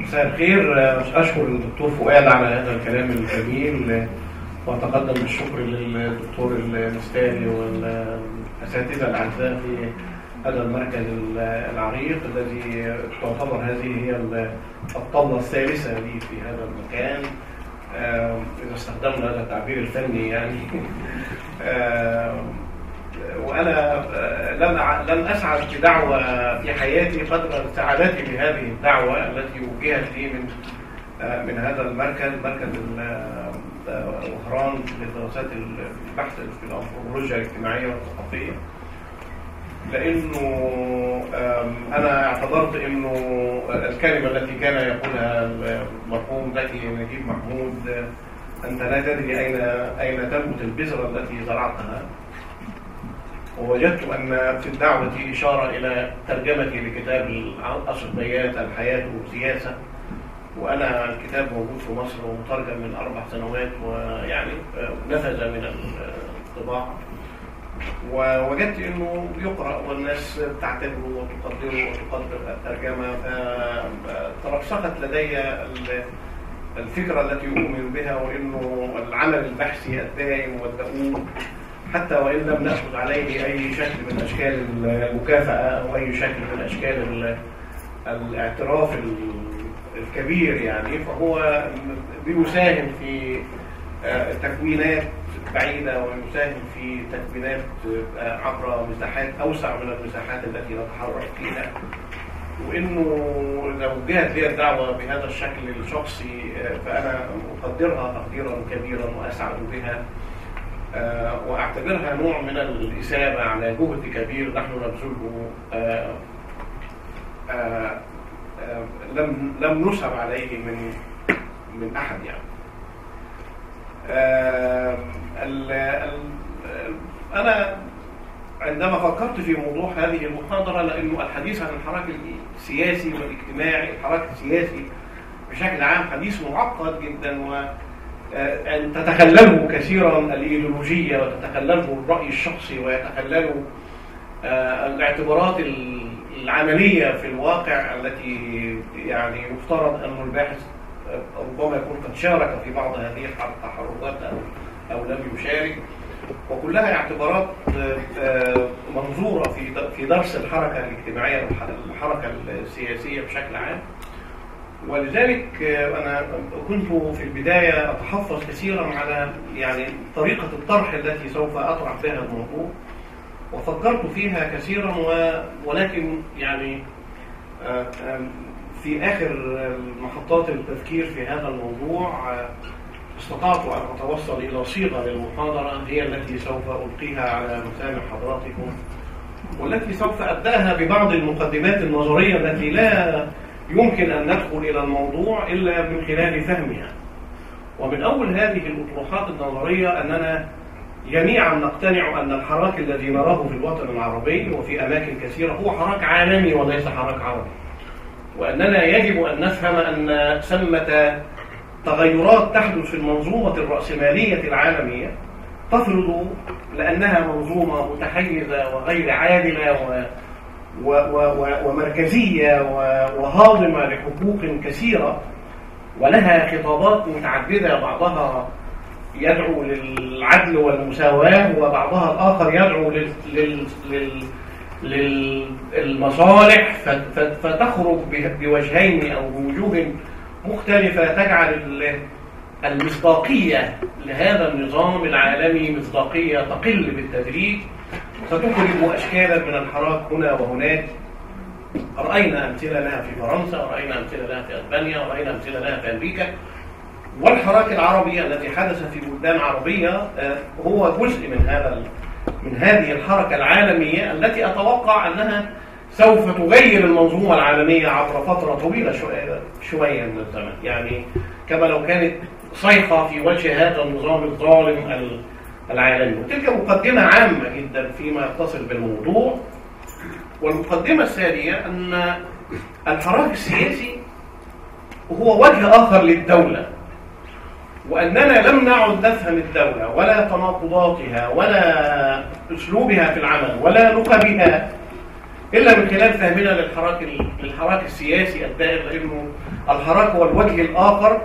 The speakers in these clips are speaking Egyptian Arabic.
مساء الخير اشكر الدكتور فؤاد على هذا الكلام الجميل واتقدم بالشكر للدكتور المستاني والاساتذه الاعزاء في هذا المركز العريق الذي تعتبر هذه هي الطاوله الثالثه لي في هذا المكان اذا استخدمنا هذا التعبير الفني يعني وانا لم لم اسعد بدعوه في حياتي قدر سعادتي بهذه الدعوه التي وجهت لي من من هذا المركز مركز وهران لدراسات البحث في الانثروبولوجيا الاجتماعيه والثقافيه لانه انا اعتبرت انه الكلمه التي كان يقولها المرحوم زكي نجيب محمود انت لا تدري اين اين تنبت البذره التي زرعتها ووجدت أن في الدعوة إشارة إلى ترجمتي لكتاب الأصبيات الحياة والسياسة وأنا الكتاب موجود في مصر ومترجم من أربع سنوات ويعني نفذ من الطباعة ووجدت أنه يقرأ والناس تعتبره وتقدره وتقدر الترجمة فترسخت لدي الفكرة التي أؤمن بها وأنه العمل البحثي الدائم والدؤوب حتى وإن لم نأخذ عليه أي شكل من أشكال المكافأة أو أي شكل من أشكال الاعتراف الكبير يعني فهو بيساهم في تكوينات بعيدة ويساهم في تكوينات عبر مساحات أوسع من المساحات التي نتحرك فيها وإنه لو جهت لي الدعوة بهذا الشكل الشخصي فأنا أقدرها تقديرا كبيرا وأسعد بها أه واعتبرها نوع من الإثابة على جهد كبير نحن نبذله أه أه لم لم نسب عليه من من أحد يعني. ال ال أنا عندما فكرت في موضوع هذه المحاضرة لأنه الحديث عن الحراك السياسي والاجتماعي الحراك السياسي بشكل عام حديث معقد جدا و أن تتخلله كثيرا الإيديولوجية وتتخلله الرأي الشخصي ويتخلله الاعتبارات العملية في الواقع التي يعني يفترض أن الباحث ربما يكون قد شارك في بعض هذه التحركات أو, أو لم يشارك وكلها اعتبارات منظورة في في درس الحركة الاجتماعية والحركة السياسية بشكل عام ولذلك أنا كنت في البداية أتحفظ كثيرا على يعني طريقة الطرح التي سوف أطرح بها الموضوع وفكرت فيها كثيرا ولكن يعني في آخر محطات التفكير في هذا الموضوع استطعت أن أتوصل إلى صيغة للمحاضرة هي التي سوف ألقيها على مسامع حضراتكم والتي سوف أبدأها ببعض المقدمات النظرية التي لا يمكن أن ندخل إلى الموضوع إلا من خلال فهمها ومن أول هذه الأطروحات النظرية أننا جميعا نقتنع أن الحراك الذي نراه في الوطن العربي وفي أماكن كثيرة هو حراك عالمي وليس حراك عربي وأننا يجب أن نفهم أن ثمة تغيرات تحدث في المنظومة الرأسمالية العالمية تفرض لأنها منظومة متحيزة وغير عادلة و و و ومركزية وهاضمة لحقوق كثيرة ولها خطابات متعددة بعضها يدعو للعدل والمساواة وبعضها الآخر يدعو لل لل للمصالح فتخرج بوجهين أو بوجوه مختلفة تجعل المصداقية لهذا النظام العالمي مصداقية تقل بالتدريج ستخرج أشكالا من الحراك هنا وهناك رأينا أمثلة لها في فرنسا ورأينا أمثلة لها في أسبانيا ورأينا أمثلة لها في أمريكا والحراك العربي الذي حدث في بلدان عربية هو جزء من هذا من هذه الحركة العالمية التي أتوقع أنها سوف تغير المنظومة العالمية عبر فترة طويلة شوية, شوية من الزمن يعني كما لو كانت صيحة في وجه هذا النظام الظالم العالمي وتلك مقدمة عامة جدا فيما يتصل بالموضوع والمقدمة الثانية أن الحراك السياسي هو وجه آخر للدولة وأننا لم نعد نفهم الدولة ولا تناقضاتها ولا أسلوبها في العمل ولا نخبها الا من خلال فهمنا للحراك للحراك السياسي الدائر لانه الحراك هو الوجه الاخر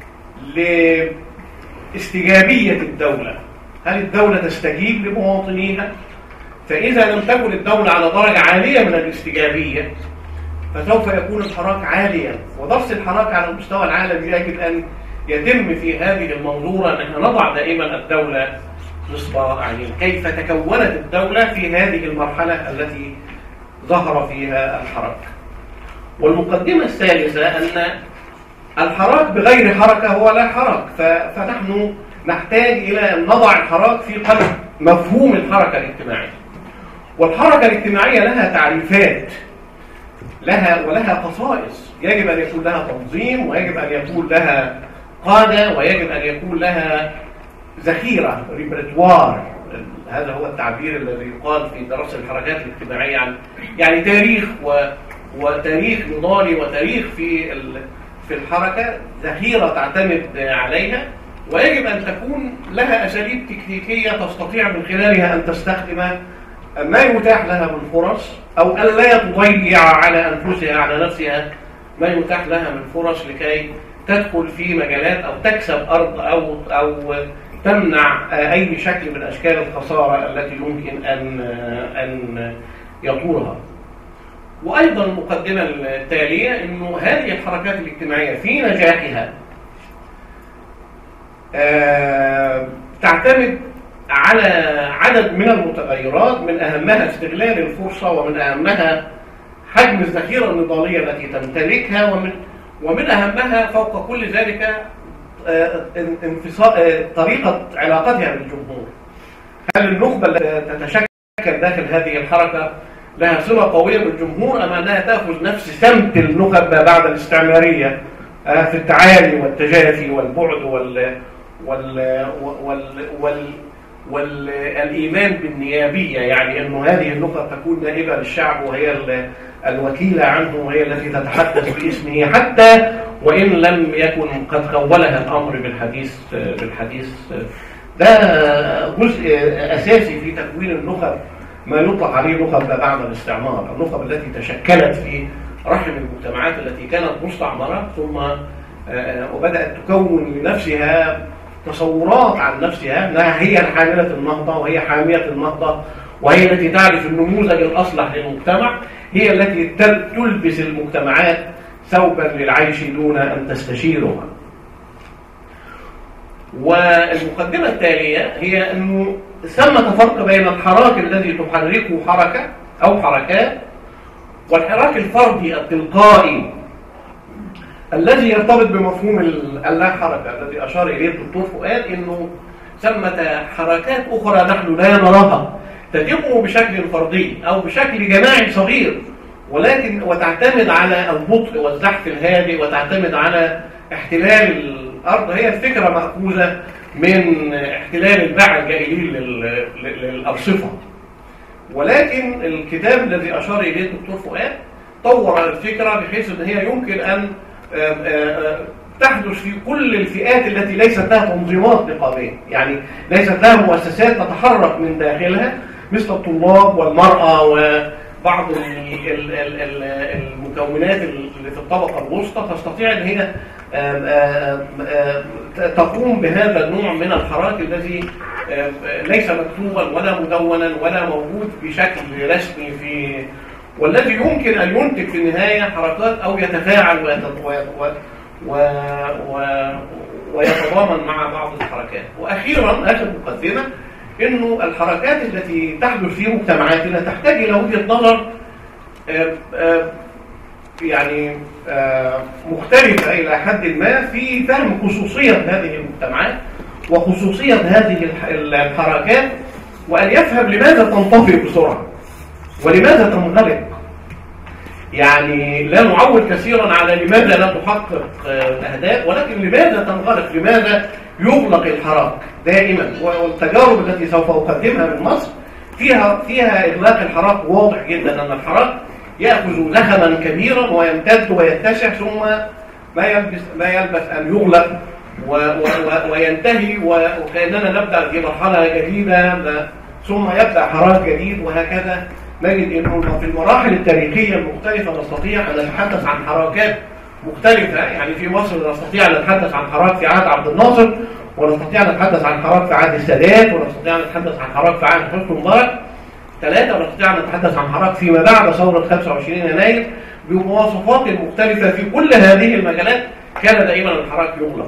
لاستجابيه الدوله هل الدوله تستجيب لمواطنيها فاذا لم تكن الدوله على درجه عاليه من الاستجابيه فسوف يكون الحراك عاليا ودرس الحراك على المستوى العالمي يجب ان يتم في هذه المنظوره ان احنا نضع دائما الدوله نصب يعني كيف تكونت الدوله في هذه المرحله التي ظهر فيها الحراك والمقدمة الثالثة أن الحراك بغير حركة هو لا حراك فنحن نحتاج إلى أن نضع الحراك في قلب مفهوم الحركة الاجتماعية والحركة الاجتماعية لها تعريفات لها ولها خصائص يجب أن يكون لها تنظيم ويجب أن يكون لها قادة ويجب أن يكون لها ذخيرة ريبرتوار هذا هو التعبير الذي يقال في دراسة الحركات الاجتماعية عن يعني تاريخ و وتاريخ نضالي وتاريخ في في الحركة ذخيرة تعتمد عليها ويجب أن تكون لها أساليب تكنيكية تستطيع من خلالها أن تستخدم ما يتاح لها من فرص أو أن لا تضيع على أنفسها على نفسها ما يتاح لها من فرص لكي تدخل في مجالات أو تكسب أرض أو أو تمنع أي شكل من أشكال الخسارة التي يمكن أن أن يطورها وأيضا المقدمة التالية أنه هذه الحركات الاجتماعية في نجاحها تعتمد على عدد من المتغيرات من أهمها استغلال الفرصة ومن أهمها حجم الذخيرة النضالية التي تمتلكها ومن ومن أهمها فوق كل ذلك انفصال طريقة علاقتها بالجمهور هل النخبة التي تتشكل داخل هذه الحركة لها صلة قوية بالجمهور أم أنها تأخذ نفس سمت النخبة بعد الاستعمارية في التعالي والتجافي والبعد وال وال وال وال والإيمان بالنيابية يعني أنه هذه النخب تكون نائبة للشعب وهي الوكيلة عنه وهي التي تتحدث باسمه حتى وإن لم يكن قد خولها الأمر بالحديث بالحديث ده جزء أساسي في تكوين النخب ما يطلق عليه نخب بعد الاستعمار النخب التي تشكلت في رحم المجتمعات التي كانت مستعمرة ثم وبدأت تكون لنفسها تصورات عن نفسها أنها هي حاملة النهضة وهي حامية النهضة وهي التي تعرف النموذج الأصلح للمجتمع هي التي تلبس المجتمعات ثوبا للعيش دون أن تستشيرها والمقدمة التالية هي أنه ثمة فرق بين الحراك الذي تحركه حركة أو حركات والحراك الفردي التلقائي الذي يرتبط بمفهوم اللا حركة الذي أشار إليه الدكتور فؤاد أنه ثمة حركات أخرى نحن لا نراها تتم بشكل فردي أو بشكل جماعي صغير ولكن وتعتمد على البطء والزحف الهادئ وتعتمد على احتلال الأرض هي الفكرة مأخوذة من احتلال الباعة الجائلين للأرصفة ولكن الكتاب الذي أشار إليه الدكتور فؤاد طور الفكرة بحيث أن هي يمكن أن تحدث في كل الفئات التي ليست لها تنظيمات نقابية يعني ليست لها مؤسسات تتحرك من داخلها مثل الطلاب والمرأة وبعض المكونات اللي في الطبقة الوسطى تستطيع أن هي تقوم بهذا النوع من الحراك الذي ليس مكتوبا ولا مدونا ولا موجود بشكل رسمي في والذي يمكن أن ينتج في النهاية حركات أو يتفاعل و... و... ويتضامن مع بعض الحركات وأخيرا آخر مقدمة أنه الحركات التي تحدث في مجتمعاتنا تحتاج إلى وجهة نظر يعني مختلفة إلى حد ما في فهم خصوصية هذه المجتمعات وخصوصية هذه الحركات وأن يفهم لماذا تنطفئ بسرعة ولماذا تنغلق يعني لا نعول كثيرا على لماذا لا تحقق الأهداف ولكن لماذا تنغلق لماذا يغلق الحراك دائما والتجارب التي سوف أقدمها من مصر فيها فيها إغلاق الحراك واضح جدا أن الحراك يأخذ زخما كبيرا ويمتد ويتسع ثم ما يلبس ما يلبس أن يغلق و و وينتهي وكأننا نبدأ في مرحلة جديدة ثم يبدأ حراك جديد وهكذا نجد انه في المراحل التاريخيه المختلفه نستطيع ان نتحدث عن حركات مختلفه يعني في مصر نستطيع ان نتحدث عن حراك في عهد عبد الناصر ونستطيع ان نتحدث عن حراك في عهد السادات ونستطيع ان نتحدث عن حراك في عهد حسني مبارك ثلاثه ونستطيع ان نتحدث عن حراك فيما بعد ثوره 25 يناير بمواصفات مختلفه في كل هذه المجالات كان دائما الحراك يغلق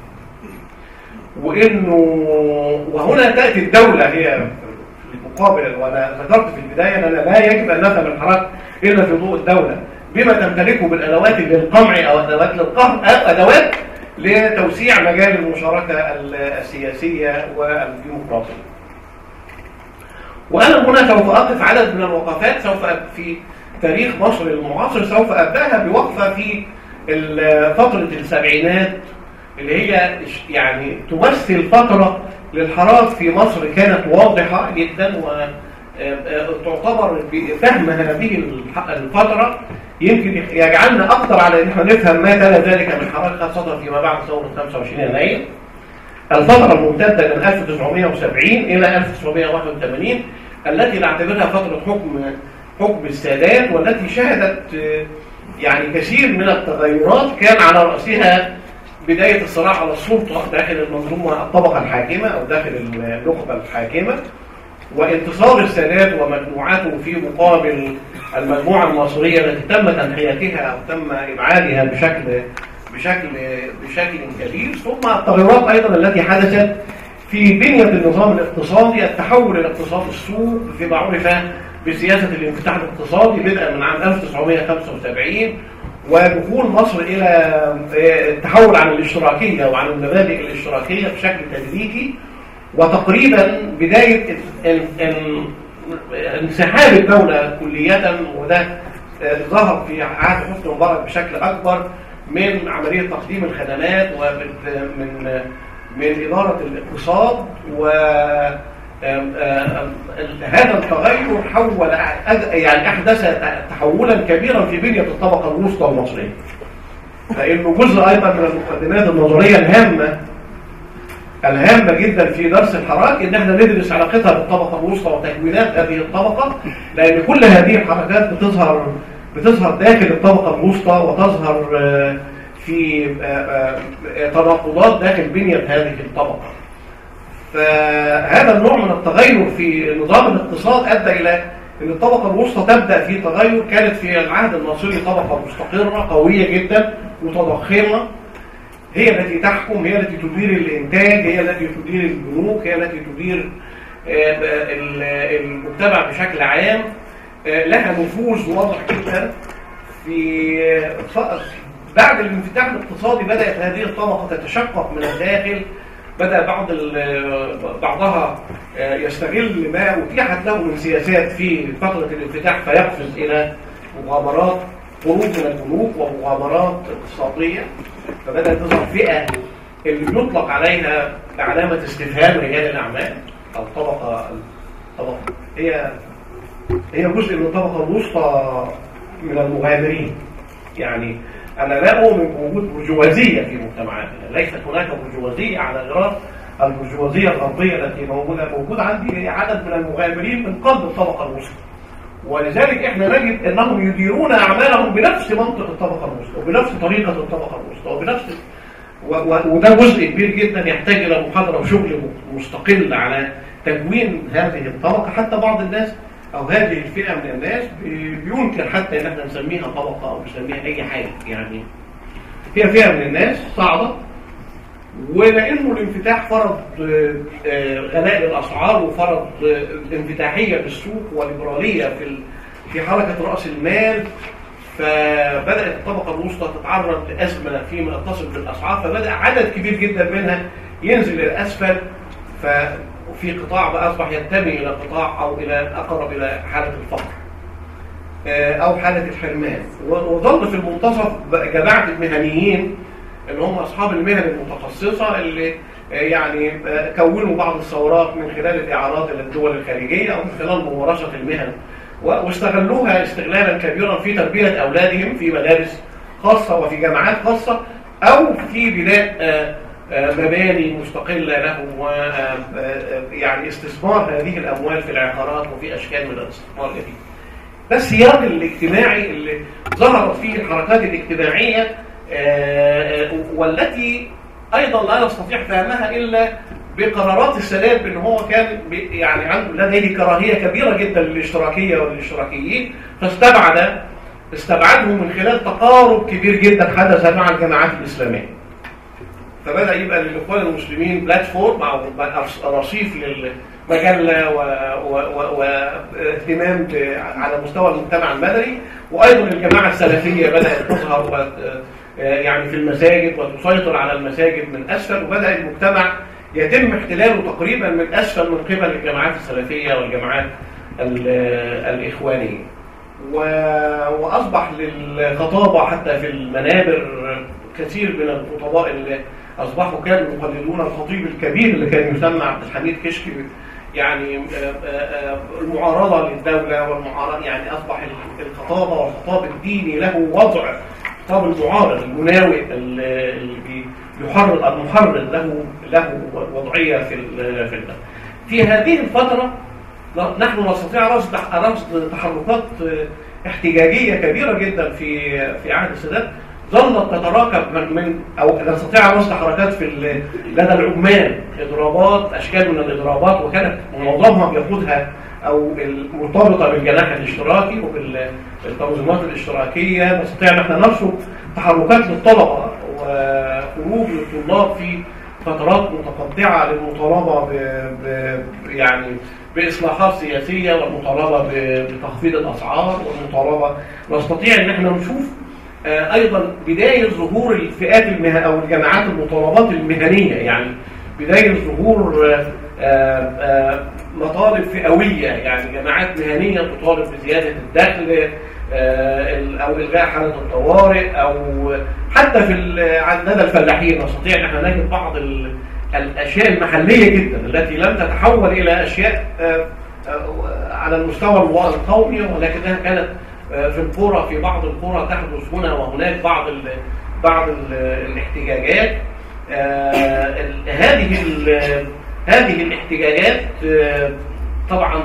وانه وهنا تاتي الدوله هي مقابل وانا ذكرت في البدايه ان لا يجب ان نفهم الحراك الا في ضوء الدوله بما تمتلكه بالادوات للقمع او ادوات للقهر او ادوات لتوسيع مجال المشاركه السياسيه والديمقراطيه. وانا هنا سوف اقف عدد من الوقفات سوف في تاريخ مصر المعاصر سوف ابداها بوقفه في فتره السبعينات اللي هي يعني تمثل فتره للحراك في مصر كانت واضحة جدا وتعتبر بفهم هذه الفترة يمكن يجعلنا أكثر على أن احنا نفهم ما تلا ذلك من حراك خاصة فيما بعد ثورة 25 يناير الفترة الممتدة من 1970 إلى 1981 التي نعتبرها فترة حكم حكم السادات والتي شهدت يعني كثير من التغيرات كان على رأسها بداية الصراع على السلطة داخل المنظومة الطبقة الحاكمة أو داخل النخبة الحاكمة وانتصار السادات ومجموعاته في مقابل المجموعة المصرية التي تم تنحيتها أو تم إبعادها بشكل بشكل بشكل كبير ثم التغيرات أيضا التي حدثت في بنية النظام الاقتصادي التحول إلى اقتصاد السوق فيما عرف بسياسة الانفتاح الاقتصادي بدءا من عام 1975 ودخول مصر الى التحول عن الاشتراكيه وعن المبادئ الاشتراكيه بشكل تدريجي وتقريبا بدايه انسحاب الدوله كليه وده ظهر في عهد حسني مبارك بشكل اكبر من عمليه تقديم الخدمات ومن من اداره الاقتصاد و هذا التغير حول يعني احدث تحولا كبيرا في بنيه الطبقه الوسطى المصريه فانه جزء ايضا من المقدمات النظريه الهامه الهامه جدا في درس الحراك ان احنا ندرس علاقتها بالطبقه الوسطى وتكوينات هذه الطبقه لان كل هذه الحركات بتظهر بتظهر داخل الطبقه الوسطى وتظهر في تناقضات داخل بنيه هذه الطبقه فهذا النوع من التغير في نظام الاقتصاد أدى إلى أن الطبقة الوسطى تبدأ في تغير كانت في العهد الناصري طبقة مستقرة قوية جدا متضخمة هي التي تحكم هي التي تدير الإنتاج هي التي تدير البنوك هي التي تدير المجتمع بشكل عام لها نفوذ واضح جدا في بعد الانفتاح الاقتصادي بدأت هذه الطبقة تتشقق من الداخل بدأ بعض بعضها يستغل ما أتيحت له من سياسات في فترة الانفتاح فيقفز إلى مغامرات خروج من البنوك ومغامرات اقتصادية فبدأت تظهر فئة اللي يطلق عليها علامة استفهام رجال الأعمال أو طبقة طبقة هي هي جزء من الطبقة الوسطى من المغامرين يعني أنا لا أؤمن بوجود برجوازية في مجتمعاتنا ليست هناك برجوازية على غرار البرجوازية الغربية التي موجودة موجود عندي عدد من المغامرين من قلب الطبقة الوسطى ولذلك احنا نجد انهم يديرون اعمالهم بنفس منطق الطبقه الوسطى وبنفس طريقه الطبقه الوسطى وبنفس و... و... وده جزء كبير جدا يحتاج الى محاضره وشغل مستقل على تكوين هذه الطبقه حتى بعض الناس او هذه الفئه من الناس بينكر حتى ان احنا نسميها طبقه او نسميها اي حاجه يعني هي فئه من الناس صعبه ولانه الانفتاح فرض غلاء الاسعار وفرض انفتاحيه بالسوق وليبراليه في في حركه راس المال فبدات الطبقه الوسطى تتعرض لازمه فيما يتصل بالاسعار فبدا عدد كبير جدا منها ينزل الى اسفل ففي قطاع بقى اصبح ينتمي الى قطاع او الى اقرب الى حاله الفقر او حاله الحرمان وظل في المنتصف جماعه المهنيين اللي هم اصحاب المهن المتخصصه اللي يعني كونوا بعض الثورات من خلال الاعارات الى الدول الخارجيه او من خلال ممارسه المهن واستغلوها استغلالا كبيرا في تربيه اولادهم في مدارس خاصه وفي جامعات خاصه او في بناء مباني مستقله لهم ويعني استثمار هذه الاموال في العقارات وفي اشكال من الاستثمار الجديد. ده السياق الاجتماعي اللي ظهرت فيه الحركات الاجتماعية آه، والتي أيضا لا نستطيع فهمها إلا بقرارات السادات بأن هو كان يعني عنده لديه كراهية كبيرة جدا للاشتراكية وللاشتراكيين فاستبعد استبعدهم من خلال تقارب كبير جدا حدث مع الجماعات الإسلامية فبدأ يبقى للإخوان المسلمين بلاتفورم أو رصيف للمجلة واهتمام على مستوى المجتمع المدني وأيضا الجماعة السلفية بدأت تظهر يعني في المساجد وتسيطر على المساجد من أسفل وبدأ المجتمع يتم احتلاله تقريبا من أسفل من قبل الجماعات السلفية والجماعات الإخوانية وأصبح للخطابة حتى في المنابر كثير من الخطباء اللي أصبحوا كانوا يقلدون الخطيب الكبير اللي كان يسمى عبد الحميد كشكي يعني آه، آه، آه، المعارضة للدولة والمعارضة يعني أصبح الخطابة والخطاب الديني له وضع خطاب المعارض المناوئ اللي يحرض المحرض له له وضعية في في في هذه الفترة نحن نستطيع رصد رصد تحركات احتجاجية كبيرة جدا في في عهد السادات ظلت تتراكب من, من او نستطيع رصد حركات في لدى العمال اضرابات اشكال من الاضرابات وكانت معظمها بيقودها او المرتبطه بالجناح الاشتراكي وبالتنظيمات الاشتراكيه نستطيع ان احنا نرصد تحركات للطلبه وخروج للطلاب في فترات متقطعه للمطالبه ب يعني باصلاحات سياسيه والمطالبه بتخفيض الاسعار والمطالبه نستطيع ان احنا نشوف آه، ايضا بدايه ظهور الفئات المهنيه او الجماعات المطالبات المهنيه يعني بدايه ظهور آه، آه، مطالب فئويه يعني جماعات مهنيه تطالب بزياده الدخل او الغاء حاله الطوارئ او حتى في عند لدى الفلاحين نستطيع ان احنا نجد بعض الاشياء المحليه جدا التي لم تتحول الى اشياء على المستوى القومي ولكنها كانت آه، في القرى في بعض القرى تحدث هنا وهناك بعض ال بعض ال الاحتجاجات آه، هذه هذه الاحتجاجات آه، طبعا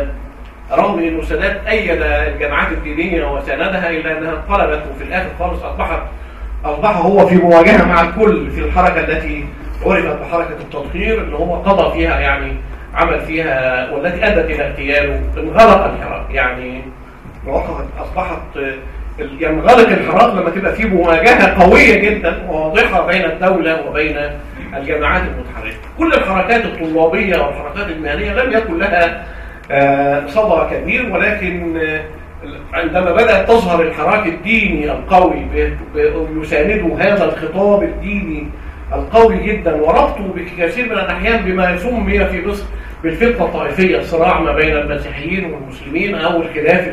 رغم ان السادات ايد الجماعات الدينيه وساندها الا انها انقلبت وفي الاخر خالص اصبحت اصبح هو في مواجهه مع الكل في الحركه التي عرفت بحركه التطهير اللي هو قضى فيها يعني عمل فيها والتي ادت الى اغتياله انغلق الحراك يعني وقعت اصبحت ينغلق الحراك لما تبقى في مواجهه قويه جدا وواضحه بين الدوله وبين الجماعات المتحركه. كل الحركات الطلابيه والحركات المهنيه لم يكن لها آه، صدى كبير ولكن آه، عندما بدأت تظهر الحراك الديني القوي يسانده هذا الخطاب الديني القوي جدا وربطه بكثير من الأحيان بما سمي في مصر بالفتنة الطائفية الصراع ما بين المسيحيين والمسلمين أو الخلاف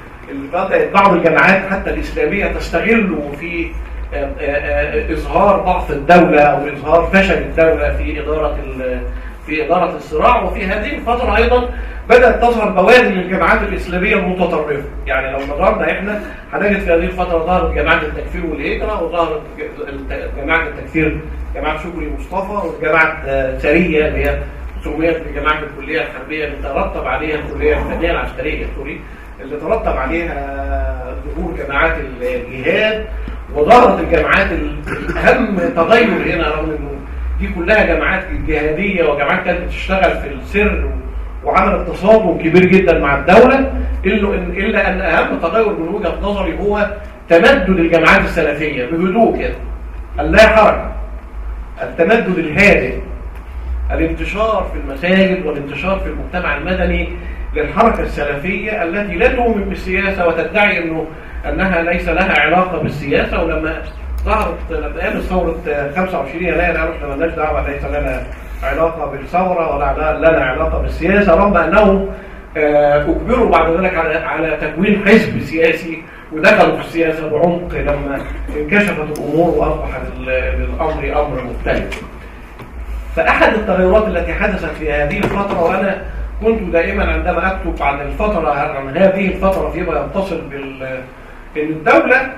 بعض الجماعات حتى الإسلامية تستغل في آه، آه، آه، إظهار ضعف الدولة أو إظهار فشل الدولة في إدارة في إدارة الصراع وفي هذه الفترة أيضا بدأت تظهر بوادر للجماعات الإسلامية المتطرفة يعني لو نظرنا إحنا هنجد في هذه الفترة ظهرت جماعة التكفير والهجرة وظهرت جماعة التكفير جماعة شكري مصطفى وجماعة سرية اللي هي سميت بجماعة الكلية الحربية اللي ترتب عليها الكلية الفنية العسكرية سوري اللي ترتب عليها ظهور جماعات الجهاد وظهرت الجماعات الاهم تغير هنا رغم انه دي كلها جماعات جهاديه وجماعات كانت بتشتغل في السر وعملت تصادم كبير جدا مع الدوله الا ان الا ان اهم تغير من وجهه نظري هو تمدد الجماعات السلفيه بهدوء كده اللا حركه التمدد الهادئ الانتشار في المساجد والانتشار في المجتمع المدني للحركة السلفية التي لا تؤمن بالسياسة وتدعي أنه أنها ليس لها علاقة بالسياسة ولما ظهرت لما قامت ثورة 25 يناير قالوا احنا مالناش دعوة ليس لنا علاقة بالثورة ولا لنا علاقة بالسياسة رغم أنه آه، أجبروا بعد ذلك على على تكوين حزب سياسي ودخلوا في السياسة بعمق لما انكشفت الأمور وأصبح الأمر أمر مختلف. فأحد التغيرات التي حدثت في هذه الفترة وأنا كنت دائما عندما أكتب عن الفترة عن هذه الفترة فيما يتصل بال إن الدولة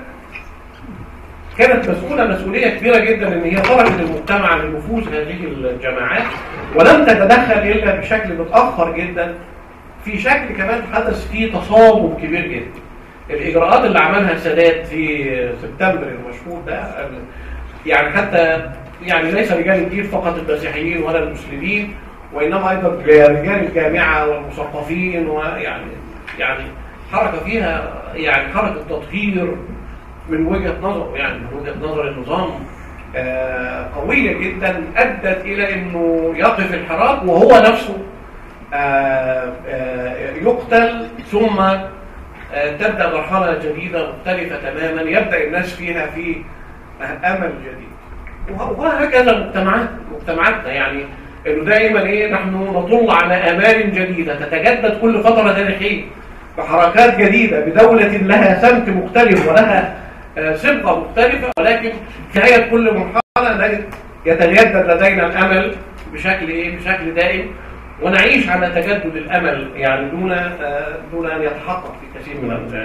كانت مسؤولة مسؤولية كبيرة جدا إن هي تركت المجتمع لنفوذ هذه الجماعات ولم تتدخل إلا بشكل متأخر جدا في شكل كمان حدث فيه تصادم كبير جدا الاجراءات اللي عملها السادات في سبتمبر المشهور ده يعني حتى يعني ليس رجال الدين فقط المسيحيين ولا المسلمين وانما ايضا رجال الجامعه والمثقفين ويعني يعني حركه فيها يعني حركه تطهير من وجهه نظر يعني من وجهه نظر النظام آه، قويه جدا ادت الى انه يقف الحراك وهو نفسه آه، آه، يقتل ثم تبدا مرحله جديده مختلفه تماما يبدا الناس فيها في امل جديد وهكذا مجتمعات مجتمعاتنا يعني انه دائما ايه نحن نطل على امال جديده تتجدد كل فتره تاريخيه بحركات جديده بدوله لها سمت مختلف ولها آه، صبغه مختلفه ولكن في نهايه كل مرحله يتجدد لدينا الامل بشكل ايه بشكل دائم ونعيش على تجدد الامل يعني دون آه، دون ان يتحقق في كثير من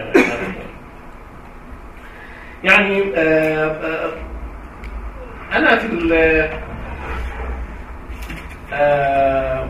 يعني آه، انا في آه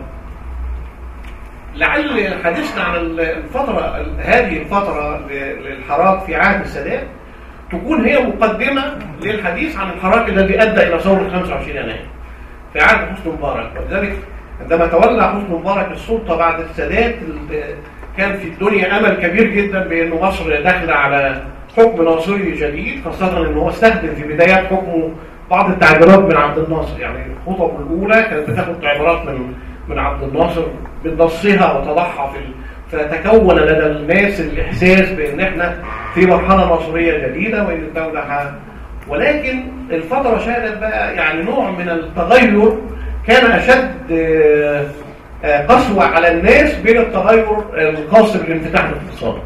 لعل حديثنا عن الفترة هذه الفترة للحراك في عهد السادات تكون هي مقدمة للحديث عن الحراك الذي أدى إلى ثورة 25 يناير في عهد حسني مبارك ولذلك عندما تولى حسني مبارك السلطة بعد السادات كان في الدنيا أمل كبير جدا بأن مصر داخلة على حكم ناصري جديد خاصة أنه هو استخدم في بدايات حكمه بعض التعبيرات من عبد الناصر يعني الخطب الأولى كانت بتاخد تعبيرات من من عبد الناصر بنصها وتضعها في فتكون لدى الناس الإحساس بأن احنا في مرحلة ناصرية جديدة وأن الدولة ولكن الفترة شهدت بقى يعني نوع من التغير كان أشد آه، آه، قسوة على الناس بين التغير الخاص بالانفتاح الاقتصادي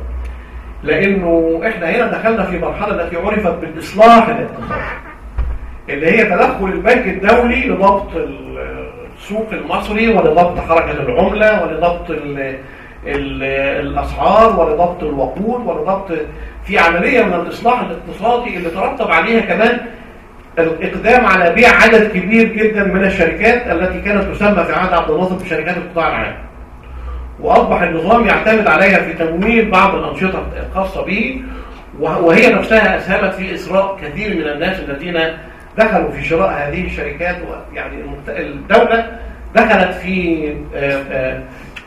لأنه احنا هنا دخلنا في مرحلة التي عرفت بالإصلاح الاقتصادي اللي هي تدخل البنك الدولي لضبط السوق المصري ولضبط حركة العملة ولضبط ال ال الأسعار ولضبط الوقود ولضبط في عملية من الإصلاح الاقتصادي اللي ترتب عليها كمان الإقدام على بيع عدد كبير جدا من الشركات التي كانت تسمى في عهد عبد الناصر بشركات القطاع العام وأصبح النظام يعتمد عليها في تمويل بعض الأنشطة الخاصة به وهي نفسها أسهمت في إسراء كثير من الناس الذين دخلوا في شراء هذه الشركات يعني الدولة دخلت في آه، آه،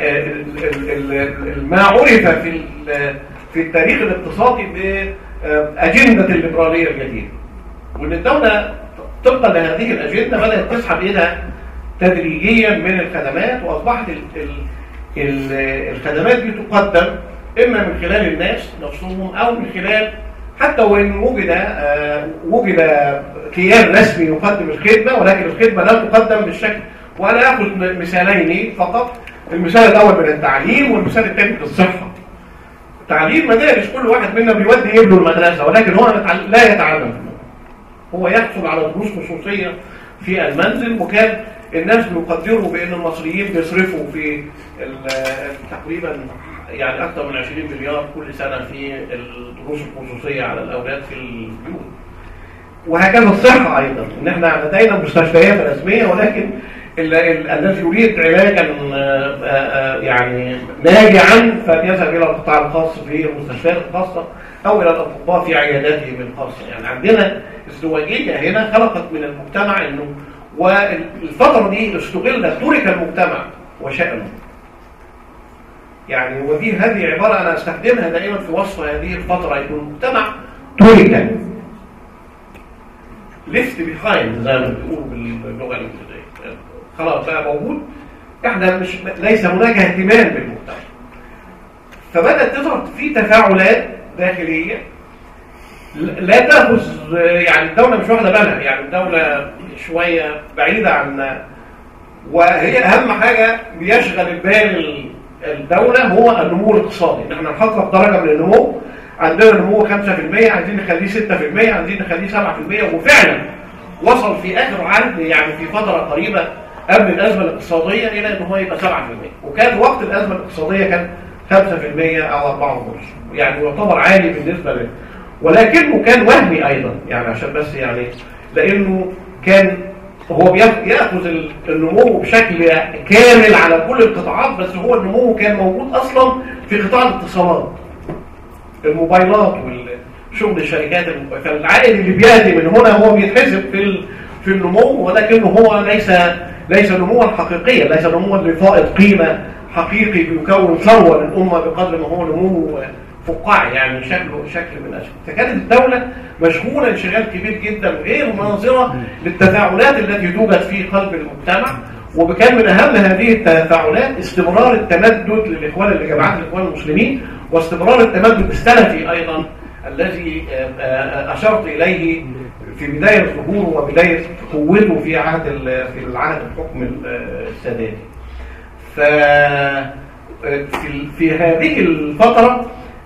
آه، ما عرف في في التاريخ الاقتصادي بأجندة الليبرالية الجديدة وان الدولة طبقا لهذه الأجندة بدأت تسحب إلى تدريجيا من الخدمات وأصبحت الخدمات دي تقدم إما من خلال الناس نفسهم أو من خلال حتى وإن وجد آه، وجد كيان رسمي يقدم الخدمة ولكن الخدمة لا تقدم بالشكل وأنا أخذ مثالين فقط المثال الأول من التعليم والمثال الثاني في الصحة تعليم مدارس كل واحد منا بيودي ابنه المدرسة ولكن هو لا يتعلم هو يحصل على دروس خصوصية في المنزل وكان الناس بيقدروا بأن المصريين بيصرفوا في تقريبا يعني أكثر من 20 مليار كل سنة في الدروس الخصوصية على الأولاد في البيوت وهكذا الصحة أيضا إن احنا لدينا مستشفيات رسمية ولكن الذي يريد علاجا آه، آه، يعني ناجعا فليذهب إلى القطاع الخاص في المستشفيات الخاصة أو إلى الأطباء في عياداتهم الخاصة يعني عندنا ازدواجية هنا خلقت من المجتمع إنه والفترة دي استغلت ترك المجتمع وشأنه يعني ودي هذه عبارة أنا أستخدمها دائما في وصف هذه الفترة يكون المجتمع ترك ليفت بيهايند زي ما بيقولوا باللغة الإنجليزية خلاص بقى موجود احنا مش ليس هناك اهتمام بالمجتمع فبدأت تظهر في تفاعلات داخلية لا تأخذ يعني الدولة مش واخدة بالها يعني الدولة شوية بعيدة عن وهي أهم حاجة بيشغل البال الدولة هو النمو الاقتصادي ان احنا نحقق درجة من النمو عندنا نمو 5% عايزين نخليه 6% عايزين نخليه 7% وفعلا وصل في اخر عهد يعني في فترة قريبة قبل الازمة الاقتصادية الى ان هو يبقى 7% وكان وقت الازمة الاقتصادية كان 5% او 4.5 يعني يعتبر عالي بالنسبة له ولكنه كان وهمي ايضا يعني عشان بس يعني لانه كان هو بياخذ النمو بشكل كامل على كل القطاعات بس هو النمو كان موجود اصلا في قطاع الاتصالات الموبايلات وشغل الشركات فالعائد اللي بياتي من هنا هو بيتحسب في في النمو ولكنه هو ليس ليس نموا حقيقيا ليس نموا لفائض قيمه حقيقي بيكون ثروه للامه بقدر ما هو نمو فقاعي يعني شكله شكل من الاشكال فكانت الدوله مشغوله انشغال كبير جدا غير ناظره للتفاعلات التي توجد في قلب المجتمع وكان من اهم هذه التفاعلات استمرار التمدد للاخوان لجماعات الاخوان المسلمين واستمرار التمدد السلفي ايضا الذي آه، آه، اشرت اليه في بدايه ظهوره وبدايه قوته في عهد في العهد الحكم الساداتي. ف آه، في في هذه الفتره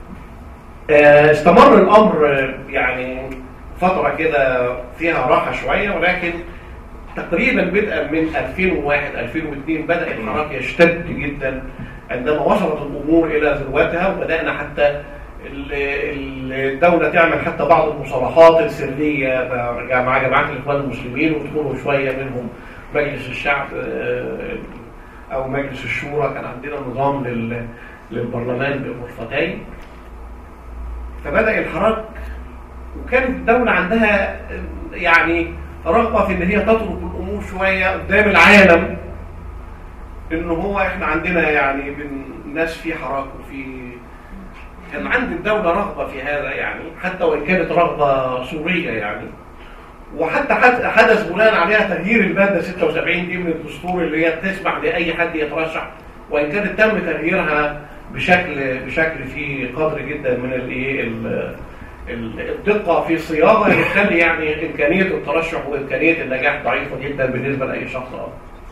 استمر الامر يعني فتره كده فيها راحه شويه ولكن تقريبا بدءا من 2001 2002 بدا الحراك يشتد جدا عندما وصلت الامور الى ذروتها وبدانا حتى الدولة تعمل حتى بعض المصالحات السرية مع جماعات الإخوان المسلمين وتكونوا شوية منهم مجلس الشعب آه، أو مجلس الشورى كان عندنا نظام للبرلمان بغرفتين فبدأ الحراك وكانت الدولة عندها يعني رغبة في إن هي تترك الأمور شوية قدام العالم إن هو إحنا عندنا يعني ناس في حراك وفي كان عند الدولة رغبة في هذا يعني حتى وإن كانت رغبة سورية يعني وحتى حدث بناء عليها تغيير المادة 76 دي من الدستور اللي هي تسمح لأي حد يترشح وإن كانت تم تغييرها بشكل بشكل فيه قدر جدا من الايه الدقة في الصياغة اللي تخلي يعني إمكانية الترشح وإمكانية النجاح ضعيفة جدا بالنسبة لأي شخص آخر.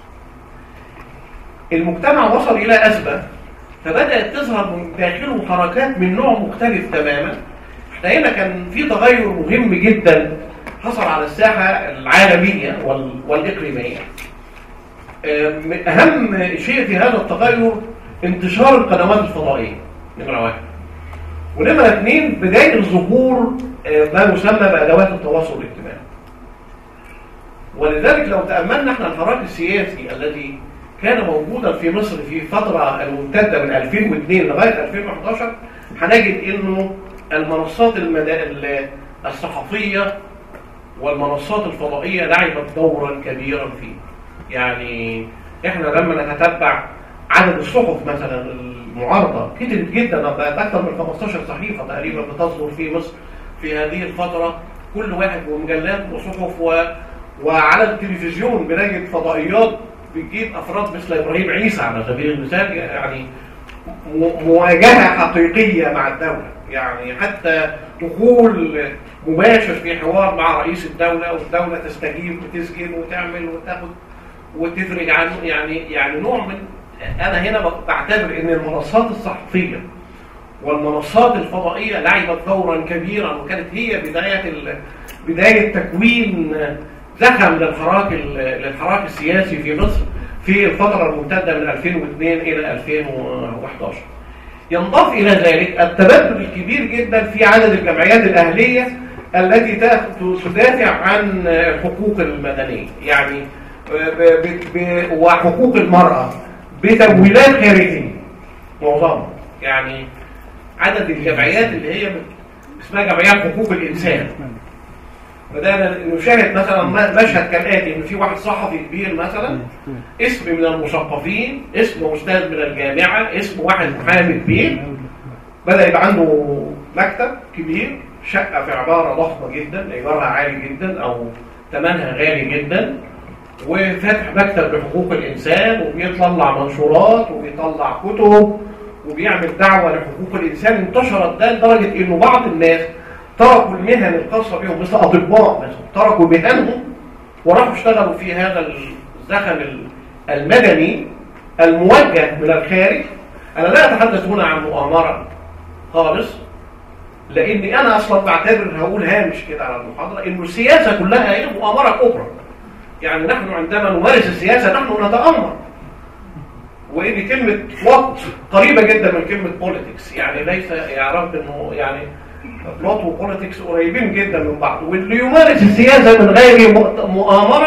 المجتمع وصل إلى أزمة فبدأت تظهر من داخله حركات من نوع مختلف تماما احنا هنا كان في تغير مهم جدا حصل على الساحة العالمية والإقليمية أهم شيء في هذا التغير انتشار القنوات الفضائية نمرة واحد ونمرة اثنين بداية ظهور ما يسمى بأدوات التواصل الاجتماعي ولذلك لو تأملنا احنا الحراك السياسي الذي كان موجودا في مصر في فترة الممتدة من 2002 لغاية 2011 هنجد انه المنصات المدا... الصحفية والمنصات الفضائية لعبت دورا كبيرا فيه يعني احنا لما نتتبع عدد الصحف مثلا المعارضة كترت جدا اكثر من 15 صحيفة تقريبا بتصدر في مصر في هذه الفترة كل واحد ومجلات وصحف و... وعلى التلفزيون بنجد فضائيات بتجيب افراد مثل ابراهيم عيسى على سبيل المثال يعني مواجهه حقيقيه مع الدوله يعني حتى دخول مباشر في حوار مع رئيس الدوله والدوله تستجيب وتسجن وتعمل وتاخد وتفرج عنه يعني يعني نوع من انا هنا بعتبر ان المنصات الصحفيه والمنصات الفضائيه لعبت دورا كبيرا وكانت هي بدايه بدايه تكوين زخم للحراك للحراك السياسي في مصر في الفترة الممتدة من 2002 إلى 2011 ينضاف إلى ذلك التبدل الكبير جدا في عدد الجمعيات الأهلية التي تدافع عن الحقوق المدنية يعني وحقوق المرأة بتمويلات خارجية معظمها يعني عدد الجمعيات اللي هي اسمها جمعيات حقوق الإنسان بدأنا نشاهد مثلا مشهد كالآتي إن في واحد صحفي كبير مثلا اسم من المثقفين اسم أستاذ من الجامعة اسم واحد محامي كبير بدأ يبقى عنده مكتب كبير شقة في عبارة ضخمة جدا إيجارها عالي جدا أو ثمنها غالي جدا وفاتح مكتب لحقوق الإنسان وبيطلع منشورات وبيطلع كتب وبيعمل دعوة لحقوق الإنسان انتشرت ده لدرجة إنه بعض الناس تركوا المهن الخاصة بهم مثل أطباء مثلا تركوا مهنهم وراحوا اشتغلوا في هذا الزخم المدني الموجه من الخارج أنا لا أتحدث هنا عن مؤامرة خالص لأني أنا أصلا بعتبر هقول هامش كده على المحاضرة إنه السياسة كلها هي مؤامرة كبرى يعني نحن عندما نمارس السياسة نحن نتأمر وإن كلمة وقت قريبة جدا من كلمة بوليتكس يعني ليس يعرف إنه يعني بلوت وبوليتكس قريبين جدا من بعض واللي يمارس السياسة من غير مؤامرة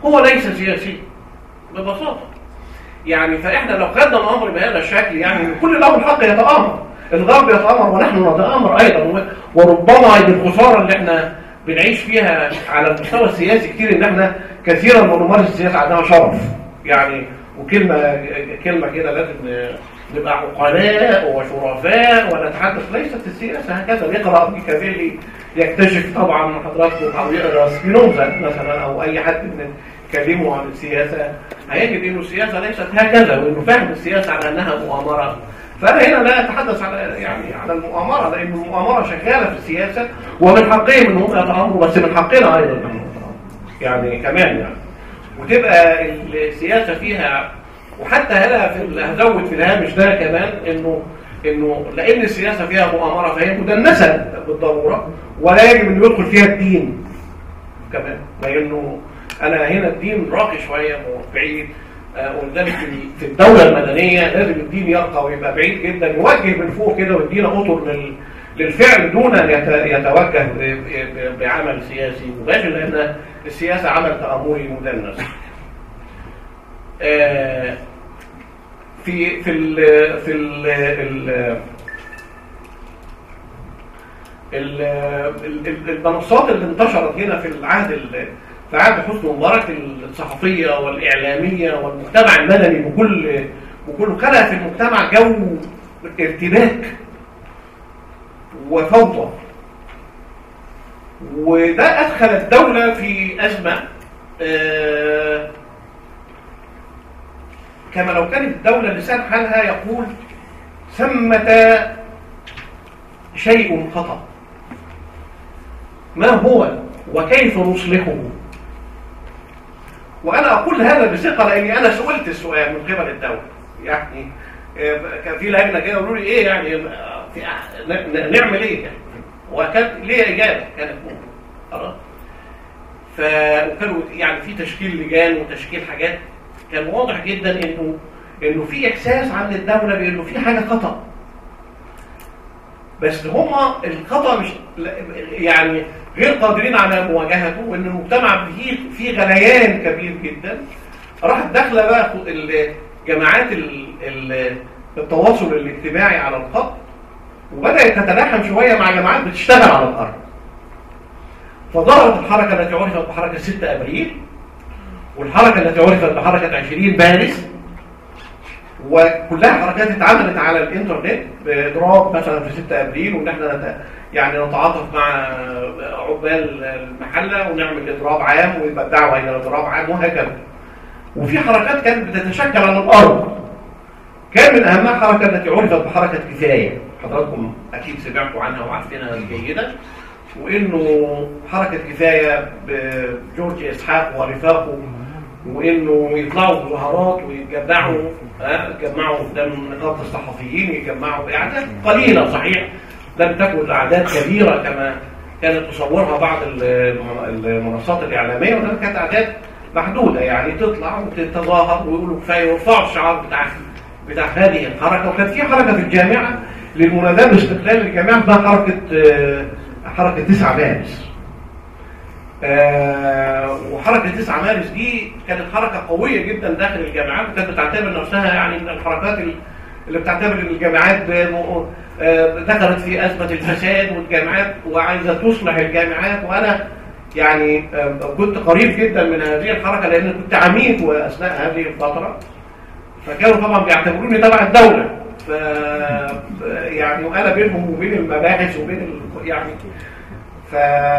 هو ليس سياسي ببساطة يعني فإحنا لو خدنا الأمر بهذا الشكل يعني كل له الحق يتآمر الغرب يتآمر ونحن نتآمر أيضا وربما بالخسارة اللي احنا بنعيش فيها على المستوى السياسي كتير ان احنا كثيرا ما نمارس السياسة عندنا شرف يعني وكلمة كلمة كده لازم نبقى عقلاء وشرفاء ونتحدث ليست السياسة هكذا نقرأ ميكافيلي يكتشف طبعا حضراتكم أو يقرأ سبينوزا مثلا أو أي حد من يكلمه عن السياسة هيجد أنه السياسة ليست هكذا وأنه فهم السياسة على أنها مؤامرة فأنا هنا لا أتحدث على يعني على المؤامرة لأن المؤامرة شغالة في السياسة ومن حقهم أنهم يتأمروا بس من حقنا أيضا يعني كمان يعني وتبقى السياسة فيها وحتى هنا في هزود في الهامش ده كمان انه انه لان السياسه فيها مؤامره فهي مدنسه بالضروره ولا يجب ان يدخل فيها الدين كمان لانه انا هنا الدين راقي شويه وبعيد ولذلك في الدوله المدنيه لازم الدين يرقى ويبقى بعيد جدا يوجه من فوق كده ويدينا اطر للفعل دون ان يتوجه بعمل سياسي مباشر لان السياسه عمل تامري مدنس في في ال في ال ال المنصات اللي انتشرت هنا في العهد في عهد حسني مبارك الصحفيه والاعلاميه والمجتمع المدني بكل بكل خلق في المجتمع جو ارتباك وفوضى وده ادخل الدوله في ازمه آه كما لو كانت الدولة لسان حالها يقول ثمة شيء خطأ ما هو وكيف نصلحه وأنا أقول هذا بثقة لأني أنا سئلت السؤال من قبل الدولة يعني كان في لجنة كده يقولوا لي إيه يعني نعمل إيه يعني وكانت ليه إجابة كانت خلاص فكانوا يعني في تشكيل لجان وتشكيل حاجات كان واضح جدا انه انه في احساس عند الدوله بانه في حاجه خطا بس هما الخطا مش يعني غير قادرين على مواجهته وان المجتمع فيه في غليان كبير جدا راحت داخله بقى جماعات التواصل الاجتماعي على الخط وبدات تتلاحم شويه مع جماعات بتشتغل على الارض فظهرت الحركه التي عرفت بحركه 6 ابريل والحركة التي عرفت بحركة 20 مارس وكلها حركات اتعملت على الانترنت باضراب مثلا في 6 ابريل وان احنا يعني نتعاطف مع عمال المحله ونعمل اضراب عام ويبقى الدعوه الى اضراب عام وهكذا. وفي حركات كانت بتتشكل على الارض. كان من اهمها الحركه التي عرفت بحركه كفايه، حضراتكم اكيد سمعتوا عنها وعارفينها جيدا. وانه حركه كفايه بجورج اسحاق ورفاقه وانه يطلعوا مظاهرات ويتجمعوا يتجمعوا قدام نقابه الصحفيين يجمعوا باعداد قليله صحيح لم تكن اعداد كبيره كما كانت تصورها بعض المنصات الاعلاميه وانما كانت اعداد محدوده يعني تطلع وتتظاهر ويقولوا كفايه ويرفعوا الشعار بتاع بتاع هذه الحركه وكانت في حركه في الجامعه للمناداه باستقلال الجامعه اسمها حركه حركه 9 مارس آه وحركة 9 مارس دي كانت حركة قوية جدا داخل الجامعات وكانت بتعتبر نفسها يعني من الحركات اللي بتعتبر ان الجامعات دخلت في أزمة الفساد والجامعات وعايزة تصلح الجامعات وأنا يعني كنت قريب جدا من هذه الحركة لأن كنت عميد أثناء هذه الفترة فكانوا طبعا بيعتبروني تبع الدولة ف يعني وأنا بينهم وبين المباحث وبين ال... يعني ف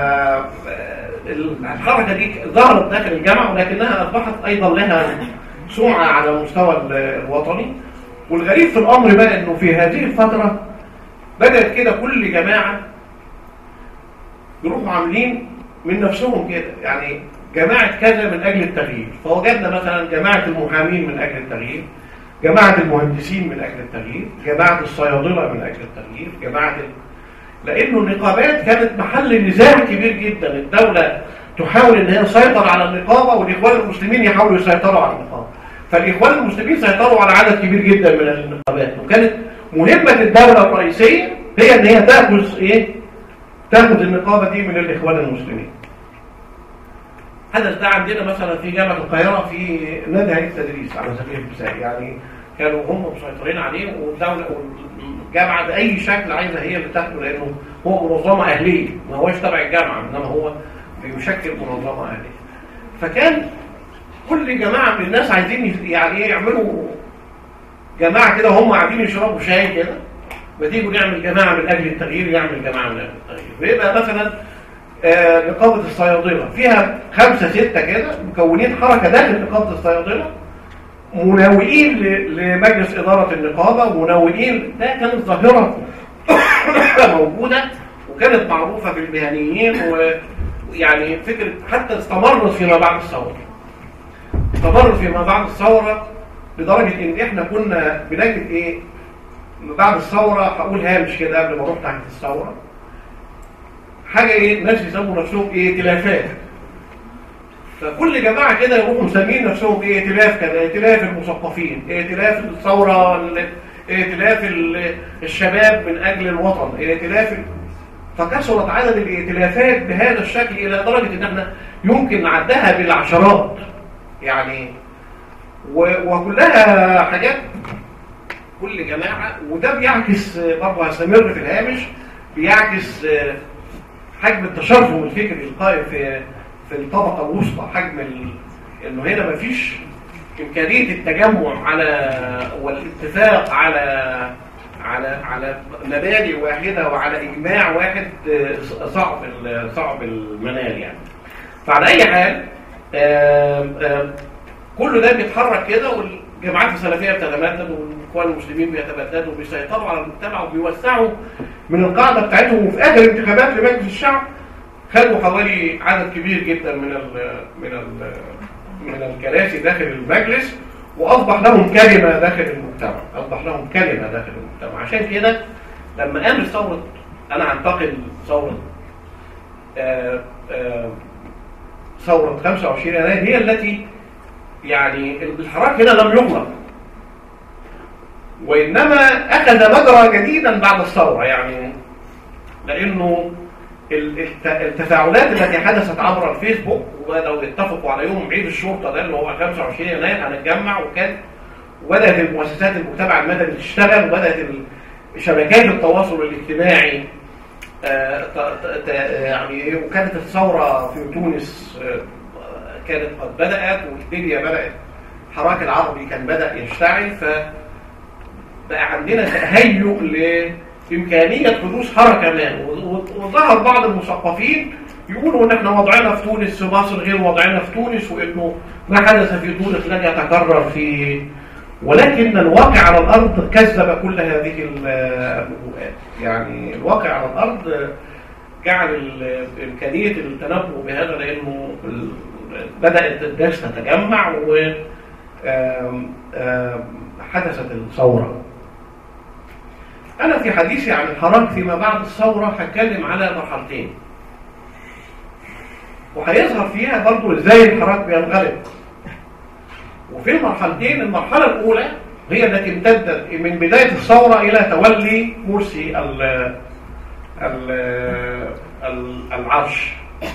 الحركة دي ظهرت داخل الجامعة ولكنها أصبحت أيضا لها سمعة على المستوى الوطني والغريب في الأمر بقى أنه في هذه الفترة بدأت كده كل جماعة يروحوا عاملين من نفسهم كده يعني جماعة كذا من أجل التغيير فوجدنا مثلا جماعة المحامين من أجل التغيير جماعة المهندسين من أجل التغيير جماعة الصيادلة من أجل التغيير جماعة ال... لأنه النقابات كانت محل نزاع كبير جدا الدولة تحاول ان هي تسيطر على النقابة والإخوان المسلمين يحاولوا يسيطروا على النقابة فالإخوان المسلمين سيطروا على عدد كبير جدا من النقابات وكانت مهمة الدولة الرئيسية هي ان هي تأخذ ايه تأخذ النقابة دي من الإخوان المسلمين حدث ده عندنا مثلا في جامعه القاهره في نادي هيئه التدريس على سبيل المثال يعني كانوا هم مسيطرين عليه والدوله والجامعه باي شكل عايزه هي اللي تاخده لانه هو منظمه اهليه ما هوش تبع الجامعه انما هو بيشكل منظمه اهليه فكان كل جماعه من الناس عايزين يعني ايه يعملوا جماعه كده وهم قاعدين يشربوا شاي كده بتيجوا نعمل جماعه من اجل التغيير يعمل جماعه من اجل التغيير ويبقى مثلا آه، نقابه الصيادله فيها خمسه سته كده مكونين حركه داخل نقابه الصيادله مناوئين ل- لمجلس اداره النقابه مناوئين ده كانت ظاهره موجوده وكانت معروفه في المهنيين ويعني فكره حتى استمرت فيما بعد الثوره استمرت فيما بعد الثوره لدرجه ان احنا كنا بنجد ايه بعد الثوره هقول هامش كده قبل ما اروح تحت الثوره حاجه ايه ناس يسموا نفسهم ايه ائتلافات فكل جماعه كده يروحوا مسمين نفسهم ايه ائتلاف كده ائتلاف المثقفين ائتلاف الثوره ال- ائتلاف ال- الشباب من اجل الوطن ائتلاف ال- فكثرت عدد الائتلافات بهذا الشكل الى درجه ان احنا يمكن نعدها بالعشرات يعني و- وكلها حاجات كل جماعه وده بيعكس برضه هستمر في الهامش بيعكس آه، حجم التشرذم الفكري القائم في في الطبقه الوسطى حجم ال... انه هنا مفيش امكانيه التجمع على والاتفاق على على على مبادئ واحده وعلى اجماع واحد آه، صعب ال- صعب المنال يعني فعلى اي حال آم، آم، كل ده بيتحرك كده والجماعات السلفيه بتتبدد والاخوان المسلمين بيتبددوا وبيسيطروا على المجتمع وبيوسعوا من القاعده بتاعتهم وفي اخر انتخابات لمجلس الشعب خدوا حوالي عدد كبير جدا من ال من ال من الكراسي داخل المجلس واصبح لهم كلمه داخل المجتمع اصبح لهم كلمه داخل المجتمع عشان كده لما قامت ثوره انا هنتقل ثوره آه، آه، ثوره 25 يناير هي التي يعني الحراك هنا لم يغلق وإنما أخذ مجرى جديدا بعد الثورة يعني لأنه ال- الت- التفاعلات التي حدثت عبر الفيسبوك وبدأوا يتفقوا على يوم عيد الشرطة ده اللي هو 25 يناير هنتجمع وكان وبدأت المؤسسات المجتمع المدني تشتغل وبدأت ال- شبكات التواصل الاجتماعي آه، ت- ت- ت- يعني وكانت الثورة في تونس آه، كانت قد بدأت والدنيا بدأت الحراك العربي كان بدأ يشتعل فبقى عندنا تهيؤ لإمكانية حدوث حركة ما و- وظهر بعض المثقفين يقولوا ان احنا وضعنا في تونس في مصر غير وضعنا في تونس وانه ما حدث في تونس لن يتكرر في ولكن الواقع على الارض كذب كل هذه النبوءات يعني الواقع على الارض جعل ال- امكانيه التنبؤ بهذا لانه ال- بدات الناس تتجمع و آم، آم، حدثت الثوره انا في حديثي عن الحراك فيما بعد الثوره هتكلم على مرحلتين وهيظهر فيها برضو ازاي الحراك بينغلق وفي المرحلتين المرحله الاولى هي التي امتدت من بدايه الثوره الى تولي مرسي ال ال ال العرش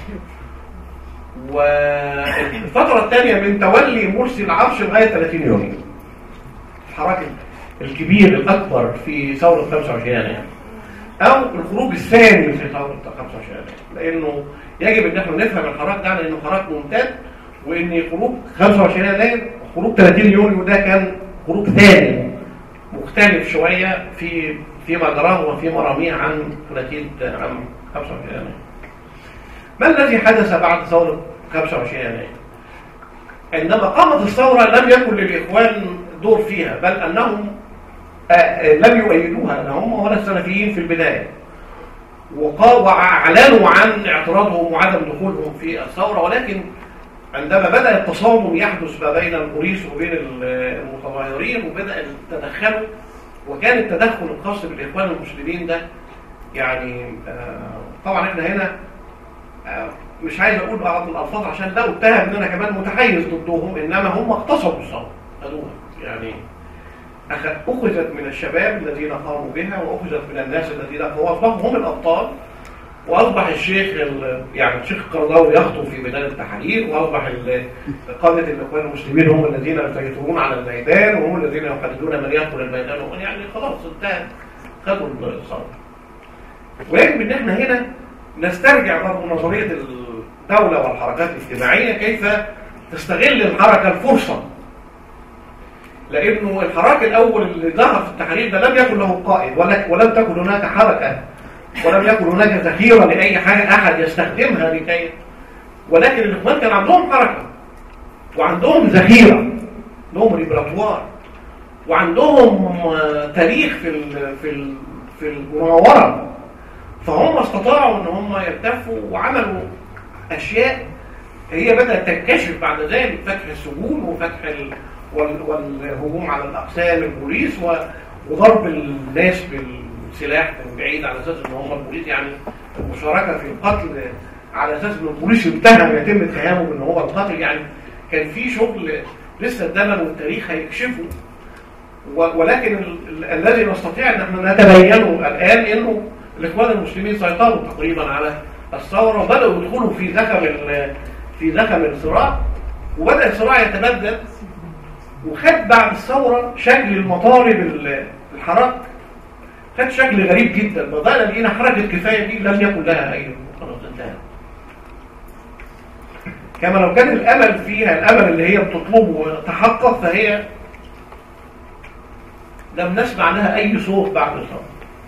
والفتره الثانيه من تولي مرسي العرش لغايه 30 يونيو الحراك الكبير الاكبر في ثوره 25 يناير او الخروج الثاني في ثوره 25 يناير لانه يجب ان احنا نفهم الحراك ده على انه حراك ممتد وان خروج 25 يناير خروج 30 يونيو ده كان خروج ثاني مختلف شويه في في مجراه وفي مراميه عن نتيجه عام 25 يناير. ما الذي حدث بعد ثوره 25 يناير؟ عندما قامت الثوره لم يكن للاخوان دور فيها بل انهم آه، آه، لم يؤيدوها لا هم ولا السلفيين في البدايه. وقا- واعلنوا عن اعتراضهم وعدم دخولهم في الثوره ولكن عندما بدا التصامم يحدث ما بين البوليس وبين ال- المتظاهرين وبدا يتدخلوا وكان التدخل الخاص بالاخوان المسلمين ده يعني آه، طبعا احنا هنا آه، مش عايز اقول بعض الالفاظ عشان ده اتهم ان انا كمان متحيز ضدهم انما هم اغتصبوا الثوره خدوها يعني أخ- أخذت من الشباب الذين قاموا بها وأخذت من الناس الذين واصبحوا هم الأبطال واصبح الشيخ ال- يعني الشيخ القرضاوي يخطو في ميدان التحرير واصبح ال- قاده الاخوان المسلمين هم الذين يسيطرون على الميدان وهم الذين يحددون من يدخل الميدان ومن يعني خلاص انتهى خدوا الثوره ويجب ان احنا هنا نسترجع برضه نظريه الدوله والحركات الاجتماعيه كيف تستغل الحركه الفرصه لانه الحراك الاول اللي ظهر في التحرير ده لم يكن له قائد ولا ولم تكن هناك حركه ولم يكن هناك ذخيره لاي حاجه احد يستخدمها لكي ولكن الاخوان كان عندهم حركه وعندهم ذخيره لهم ريبراتوار وعندهم آه، تاريخ في ال في ال في المناوره فهم استطاعوا ان هم يلتفوا وعملوا اشياء هي بدات تنكشف بعد ذلك فتح السجون وفتح ال وال والهجوم على الاقسام البوليس و- وضرب الناس بالسلاح من بعيد على اساس ان هم البوليس يعني المشاركه في القتل على اساس ان البوليس يتهم يتم اتهامه بان هو القاتل يعني كان في شغل لسه الزمن والتاريخ هيكشفه و- ولكن ال- ال- الذي نستطيع ان احنا نتبينه الان انه الاخوان المسلمين سيطروا تقريبا على الثوره وبداوا يدخلوا في زخم ال- في زخم الصراع وبدا الصراع يتبدل وخد بعد الثوره شكل المطالب ال- الحراك خد شكل غريب جدا بدانا لقينا حركه كفايه دي لم يكن لها اي خلاص انتهى كما لو كان الامل فيها الامل اللي هي بتطلبه تحقق فهي لم نسمع لها اي صوت بعد الثوره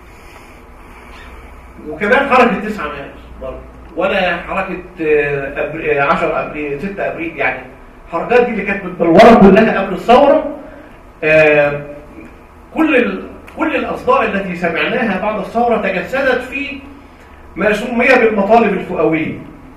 وكمان حركه 9 مارس برضه ولا حركه آه، أبري- آه، 10 ابريل 6 ابريل يعني الحركات دي اللي كانت متبلوره كلها قبل الثوره آه، كل ال... كل الاصداء التي سمعناها بعد الثوره تجسدت في ما سمي بالمطالب الفئويه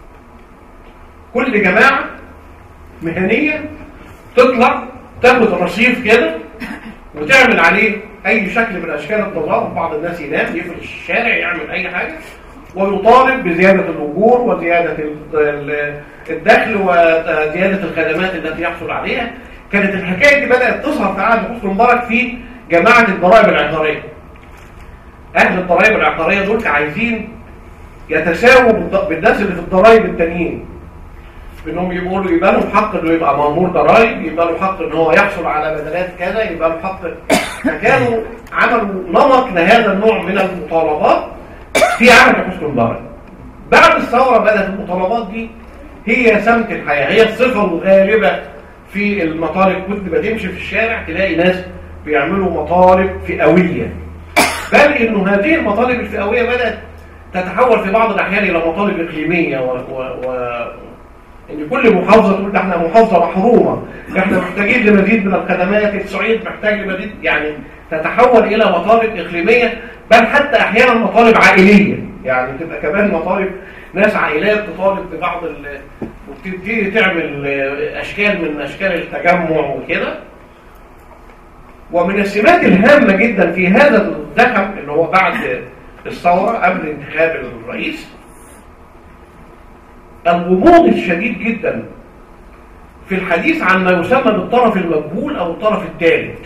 كل جماعه مهنيه تطلع تاخد الرصيف كده وتعمل عليه اي شكل من اشكال التظاهر بعض الناس ينام يفرش الشارع يعمل اي حاجه ويطالب بزياده الاجور وزياده ال- ال- الدخل وزياده الخدمات التي يحصل عليها كانت الحكايه دي بدات تظهر في عهد حسني مبارك في جماعه الضرائب العقاريه اهل الضرائب العقاريه دول كانوا عايزين يتساووا بالض- بالناس اللي في الضرائب التانيين انهم يقولوا يبقى لهم حق انه يبقى مامور ضرائب يبقى له حق ان هو يحصل على بدلات كذا يبقى له حق فكانوا عملوا نمط لهذا النوع من المطالبات في عهد حسني مبارك بعد الثوره بدات المطالبات دي هي سمت الحياه هي الصفه الغالبه في المطالب كنت بتمشي في الشارع تلاقي ناس بيعملوا مطالب فئويه بل انه هذه المطالب الفئويه بدات تتحول في بعض الاحيان الى مطالب اقليميه و, و... و... ان كل محافظه تقول ده احنا محافظه محرومه احنا محتاجين لمزيد من الخدمات الصعيد محتاج لمزيد يعني تتحول الى مطالب اقليميه بل حتى احيانا مطالب عائليه يعني تبقى كمان مطالب ناس عائلات تطالب ببعض ال وتبتدي تعمل اشكال من اشكال التجمع وكده ومن السمات الهامه جدا في هذا الزخم اللي هو بعد الثوره قبل انتخاب الرئيس الغموض الشديد جدا في الحديث عن ما يسمى بالطرف المجهول او الطرف الثالث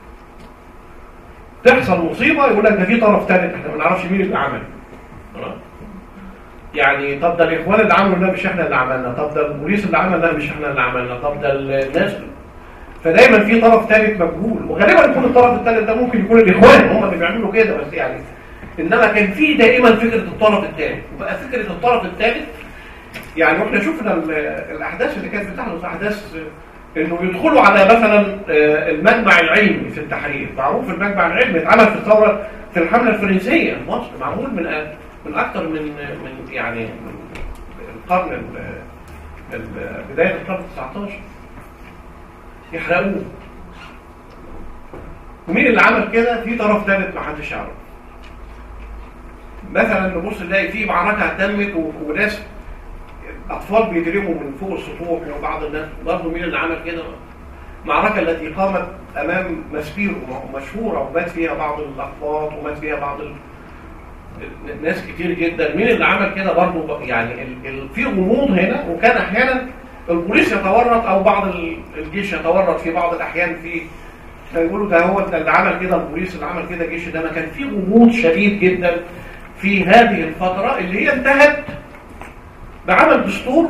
تحصل مصيبه يقول لك ده في طرف ثالث احنا ما نعرفش مين اللي عمل خلاص؟ يعني طب ده الاخوان اللي عملوا ده مش احنا اللي عملنا طب ده البوليس اللي عمل ده مش احنا اللي عملنا طب ده الناس فدايما في طرف ثالث مجهول وغالبا يكون الطرف الثالث ده ممكن يكون الاخوان هم اللي بيعملوا كده بس يعني انما كان في دائما فكره الطرف الثالث وبقى فكره الطرف الثالث يعني واحنا شفنا ال- الاحداث اللي كانت بتحدث احداث انه يدخلوا على مثلا آه، المجمع العلمي في التحرير معروف المجمع العلمي اتعمل في الثوره في الحمله الفرنسيه في مصر معمول من من اكثر من من يعني من القرن ال- ال- بدايه القرن 19 يحرقوه ومين اللي عمل كده في طرف ثالث ما حدش يعرف مثلا نبص نلاقي في معركه تمت و- وناس اطفال بيجرموا من فوق السطوح وبعض الناس برضه مين اللي عمل كده المعركه التي قامت امام مسبيرو مشهوره ومات فيها بعض الاقباط ومات فيها بعض ال... ناس كتير جدا مين اللي عمل كده برضه يعني ال... ال... في غموض هنا وكان احيانا البوليس يتورط او بعض ال- الجيش يتورط في بعض الاحيان في فيقولوا ده هو ده اللي عمل كده البوليس اللي عمل كده الجيش ده ما كان في غموض شديد جدا في هذه الفترة اللي هي انتهت بعمل دستور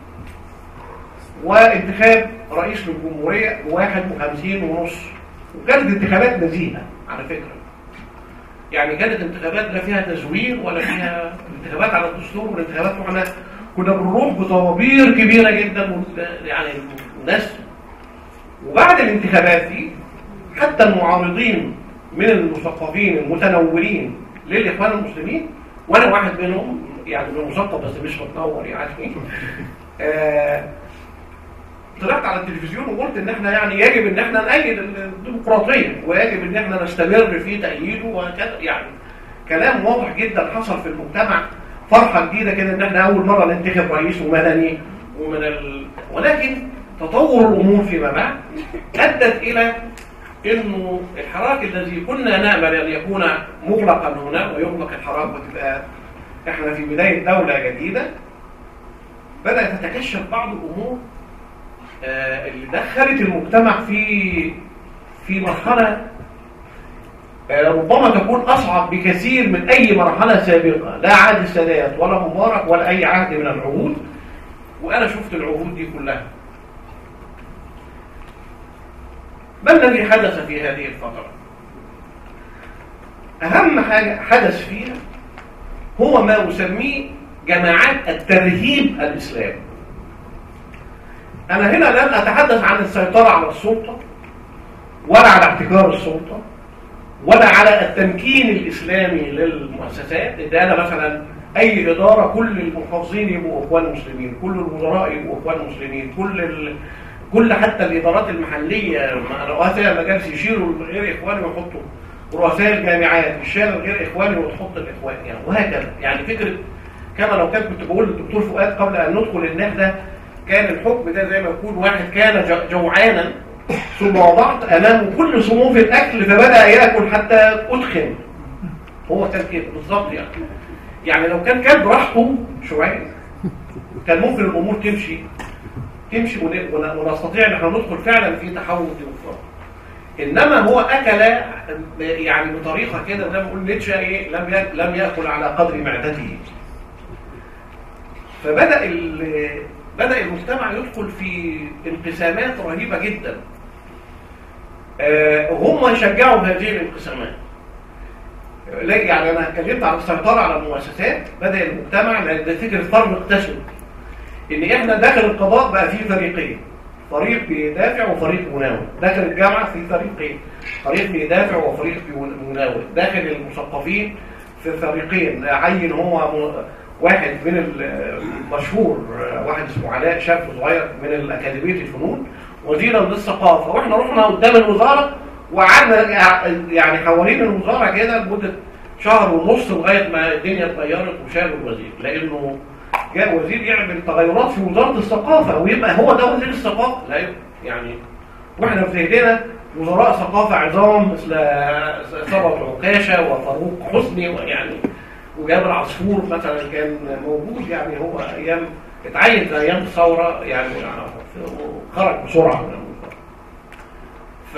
وانتخاب رئيس للجمهورية بواحد وخمسين ونص وكانت انتخابات نزيهة على فكرة يعني كانت انتخابات لا فيها تزوير ولا فيها انتخابات على الدستور والانتخابات واحنا كنا بنروح بطوابير كبيرة جدا يعني الناس وبعد الانتخابات دي حتى المعارضين من المثقفين المتنورين للاخوان المسلمين وانا واحد منهم يعني مثقف بس مش متنور يعني آه طلعت على التلفزيون وقلت ان احنا يعني يجب ان احنا نأيد الديمقراطيه ويجب ان احنا نستمر في تأييده وكذا يعني كلام واضح جدا حصل في المجتمع فرحه جديده كده ان احنا اول مره ننتخب رئيس ومدني ومن ال... ولكن تطور الامور فيما بعد ادت الى انه الحراك الذي كنا نامل ان يكون مغلقا هنا ويغلق الحراك وتبقى احنا في بدايه دوله جديده بدات تتكشف بعض الامور آه اللي دخلت المجتمع في في مرحله آه ربما تكون اصعب بكثير من اي مرحله سابقه لا عهد السادات ولا مبارك ولا اي عهد من العهود وانا شفت العهود دي كلها ما الذي حدث في هذه الفترة؟ أهم حاجة حدث فيها هو ما أسميه جماعات الترهيب الإسلامي أنا هنا لن أتحدث عن السيطرة على السلطة ولا على احتكار السلطة ولا على التمكين الإسلامي للمؤسسات إذا أنا مثلا أي إدارة كل المحافظين يبقوا إخوان مسلمين كل الوزراء يبقوا إخوان مسلمين كل ال... كل حتى الإدارات المحلية رؤساء المجالس يشيروا غير إخواني ويحطوا رؤساء الجامعات يشيروا غير إخواني وتحط الإخوان يعني وهكذا يعني فكرة كما لو كنت كنت بقول للدكتور فؤاد قبل أن ندخل إن إحنا كان الحكم ده زي ما يكون واحد كان جوعانا ثم وضعت أمامه كل صنوف الأكل فبدأ يأكل حتى أدخن هو كان كده بالظبط يعني يعني لو كان كان براحته شوية كان ممكن الأمور تمشي تمشي ونستطيع ان احنا ندخل فعلا في تحول ديمقراطي انما هو اكل يعني بطريقه كده زي ما بقول نيتشه ايه لم لم ياكل على قدر معدته فبدا بدا المجتمع يدخل في انقسامات رهيبه جدا هم يشجعوا هذه الانقسامات يعني انا اتكلمت عن السيطره على المؤسسات بدا المجتمع لان فكره فرض اقتسم ان احنا داخل القضاء بقى فيه فريقين فريق بيدافع وفريق مناوئ داخل الجامعه في فريقين فريق بيدافع وفريق مناوئ داخل المثقفين في فريقين عين هو واحد من المشهور واحد اسمه علاء شاب صغير من اكاديميه الفنون وزيرا للثقافه واحنا رحنا قدام الوزاره وقعدنا يعني حوالين الوزاره كده لمده شهر ونص لغايه ما الدنيا اتغيرت وشالوا الوزير لانه جاء وزير يعمل تغيرات في وزارة الثقافة ويبقى هو ده وزير الثقافة لا يعني واحنا في ايدينا وزراء ثقافة عظام مثل ثروت عكاشة وفاروق حسني ويعني وجابر عصفور مثلا كان موجود يعني هو ايام اتعين في ايام الثورة يعني خرج بسرعة من الوزارة ف...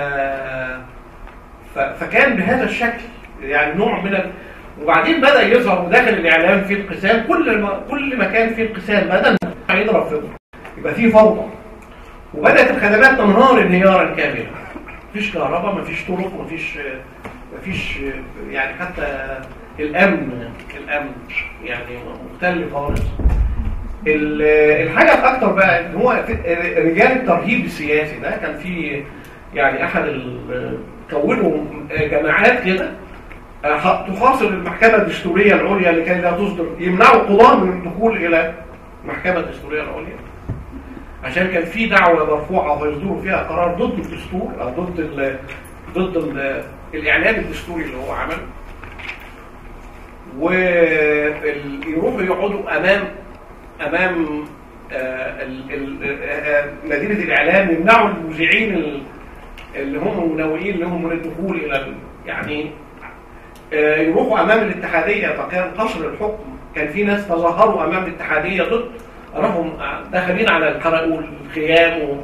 ف... فكان بهذا الشكل يعني نوع من ال... وبعدين بدا يظهر داخل الاعلام في انقسام كل ما كل ما كان في انقسام بدا يضرب فضل يبقى في فوضى وبدات الخدمات تنهار انهيارا كاملا مفيش كهرباء مفيش طرق مفيش مفيش يعني حتى الامن الامن يعني مختل خالص الحاجه الاكثر بقى ان هو رجال الترهيب السياسي ده كان في يعني احد كونوا جماعات كده تخاصم المحكمة الدستورية العليا لكي لا تصدر يمنعوا القضاة من الدخول إلى المحكمة الدستورية العليا عشان كان في دعوة مرفوعة ويصدروا فيها قرار ضد الدستور أو ضد ال ضد ال الإعلان الدستوري اللي هو عمله ويروحوا يقعدوا أمام أمام آه ال ال آه مدينة الإعلام يمنعوا المذيعين اللي هم منوئين لهم من الدخول إلى يعني يروحوا امام الاتحاديه فكان قصر الحكم كان في ناس تظاهروا امام الاتحاديه ضد راحوا داخلين على القراء والخيام و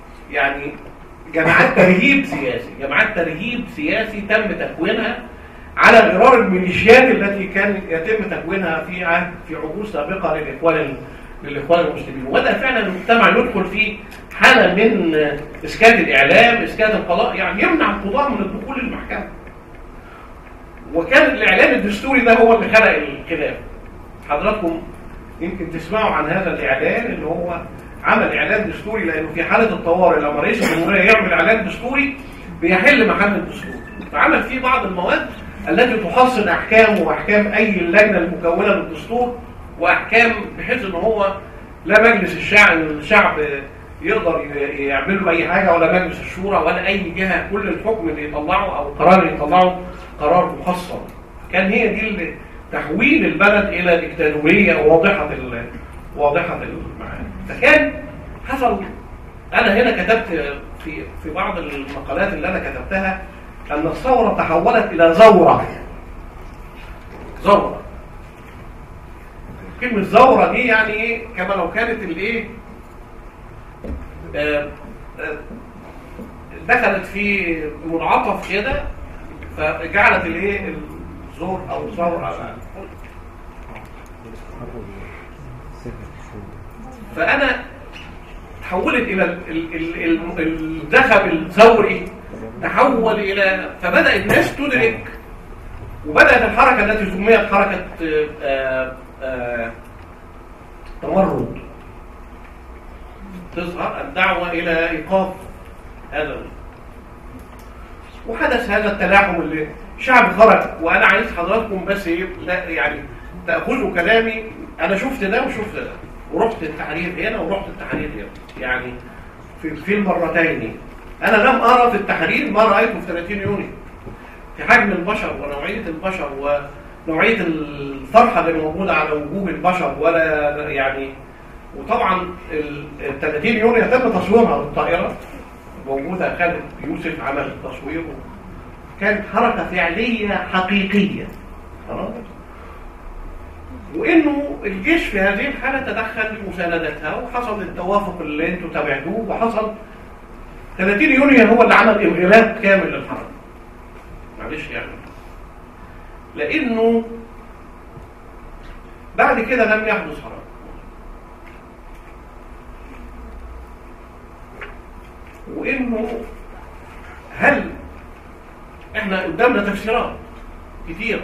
يعني جماعات ترهيب سياسي جماعات ترهيب سياسي تم تكوينها على غرار الميليشيات التي كان يتم تكوينها في عهد في عهود سابقه للاخوان للاخوان المسلمين وبدا فعلا المجتمع يدخل في حاله من اسكات الاعلام اسكات القضاء يعني يمنع القضاء من الدخول للمحكمه وكان الاعلام الدستوري ده هو اللي خلق الخلاف حضراتكم يمكن تسمعوا عن هذا الاعلان اللي هو عمل اعلان دستوري لانه في حاله الطوارئ لما رئيس الجمهوريه يعمل اعلان دستوري بيحل محل الدستور فعمل فيه بعض المواد التي تحصن احكام واحكام اي لجنه المكونه للدستور واحكام بحيث ان هو لا مجلس الشعب الشعب يقدر يعمل له اي حاجه ولا مجلس الشورى ولا اي جهه كل الحكم اللي يطلعه او القرار اللي يطلعه قرار محصن كان هي دي تحويل البلد الى ديكتاتوريه واضحه ال واضحه المعاني فكان حصل انا هنا كتبت في في بعض المقالات اللي انا كتبتها ان الثوره تحولت الى زوره زوره كلمه زوره دي يعني ايه كما لو كانت الايه آه، آه، دخلت في منعطف كده فجعلت الايه الزور او الثوره فانا تحولت الى الذهب الثوري تحول الى فبدا الناس تدرك وبدات الحركه التي سميت حركه آه، آه، تمرد تظهر الدعوه الى ايقاف هذا وحدث هذا التلاحم اللي شعب خرج وانا عايز حضراتكم بس يعني تاخذوا كلامي انا شفت ده وشفت ده ورحت التحرير هنا ورحت التحرير هنا يعني في, في المرتين انا لم ارى في التحرير ما رايته في 30 يونيو في حجم البشر ونوعيه البشر ونوعيه الفرحه اللي موجوده على وجوه البشر ولا يعني وطبعا ال 30 يونيو تم تصويرها بالطائره موجوده خالد يوسف عمل التصوير كانت حركه فعليه حقيقيه خلاص وانه الجيش في هذه الحاله تدخل لمساندتها وحصل التوافق اللي انتم تابعتوه وحصل 30 يونيو هو اللي عمل انغلاق كامل للحرب معلش يعني لانه بعد كده لم يحدث حرب وانه هل احنا قدامنا تفسيرات كتير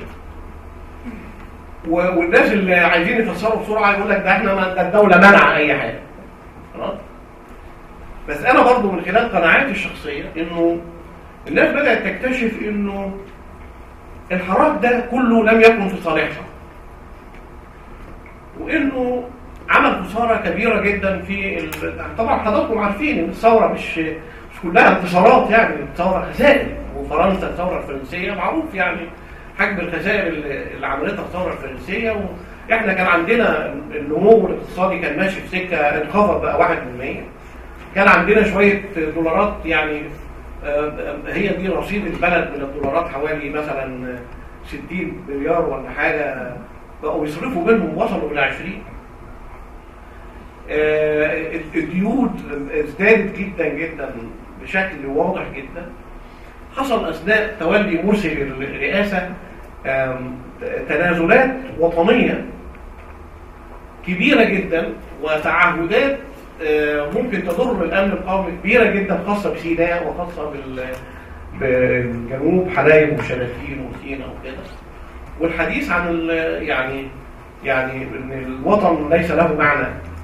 والناس اللي عايزين يفسروا بسرعه يقول لك ده احنا ده الدوله منع اي حاجه خلاص بس انا برضو من خلال قناعاتي الشخصيه انه الناس بدات تكتشف انه الحراك ده كله لم يكن في صالحها وانه عمل خساره كبيره جدا في ال... طبعا حضراتكم عارفين ان الثوره مش مش كلها انتصارات يعني الثوره خسائر وفرنسا الثوره الفرنسيه معروف يعني حجم الخسائر اللي عملتها الثوره الفرنسيه واحنا كان عندنا النمو الاقتصادي كان ماشي في سكه انخفض بقى 1% كان عندنا شويه دولارات يعني آه، هي دي رصيد البلد من الدولارات حوالي مثلا 60 مليار ولا حاجه بقوا يصرفوا منهم وصلوا الى 20 آه، الديون ازدادت جدا جدا بشكل واضح جدا حصل اثناء تولي مرسي للرئاسه تنازلات وطنية كبيرة جدا وتعهدات ممكن تضر الأمن القومي كبيرة جدا خاصة بسيناء وخاصة بالجنوب حلايب وشلاتين وسينا وكده والحديث عن يعني يعني ان الوطن ليس له معنى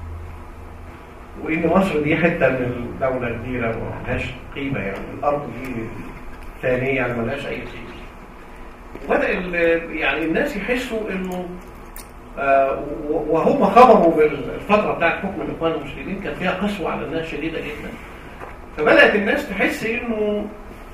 وان مصر دي حته من الدوله كبيره وما لهاش قيمه يعني الارض دي ثانيه يعني ما لهاش اي قيمه وبدأ يعني الناس يحسوا انه آه وهم خبروا بالفترة بتاعت حكم الإخوان المسلمين كان فيها قسوة على الناس شديدة جدا فبدأت الناس تحس انه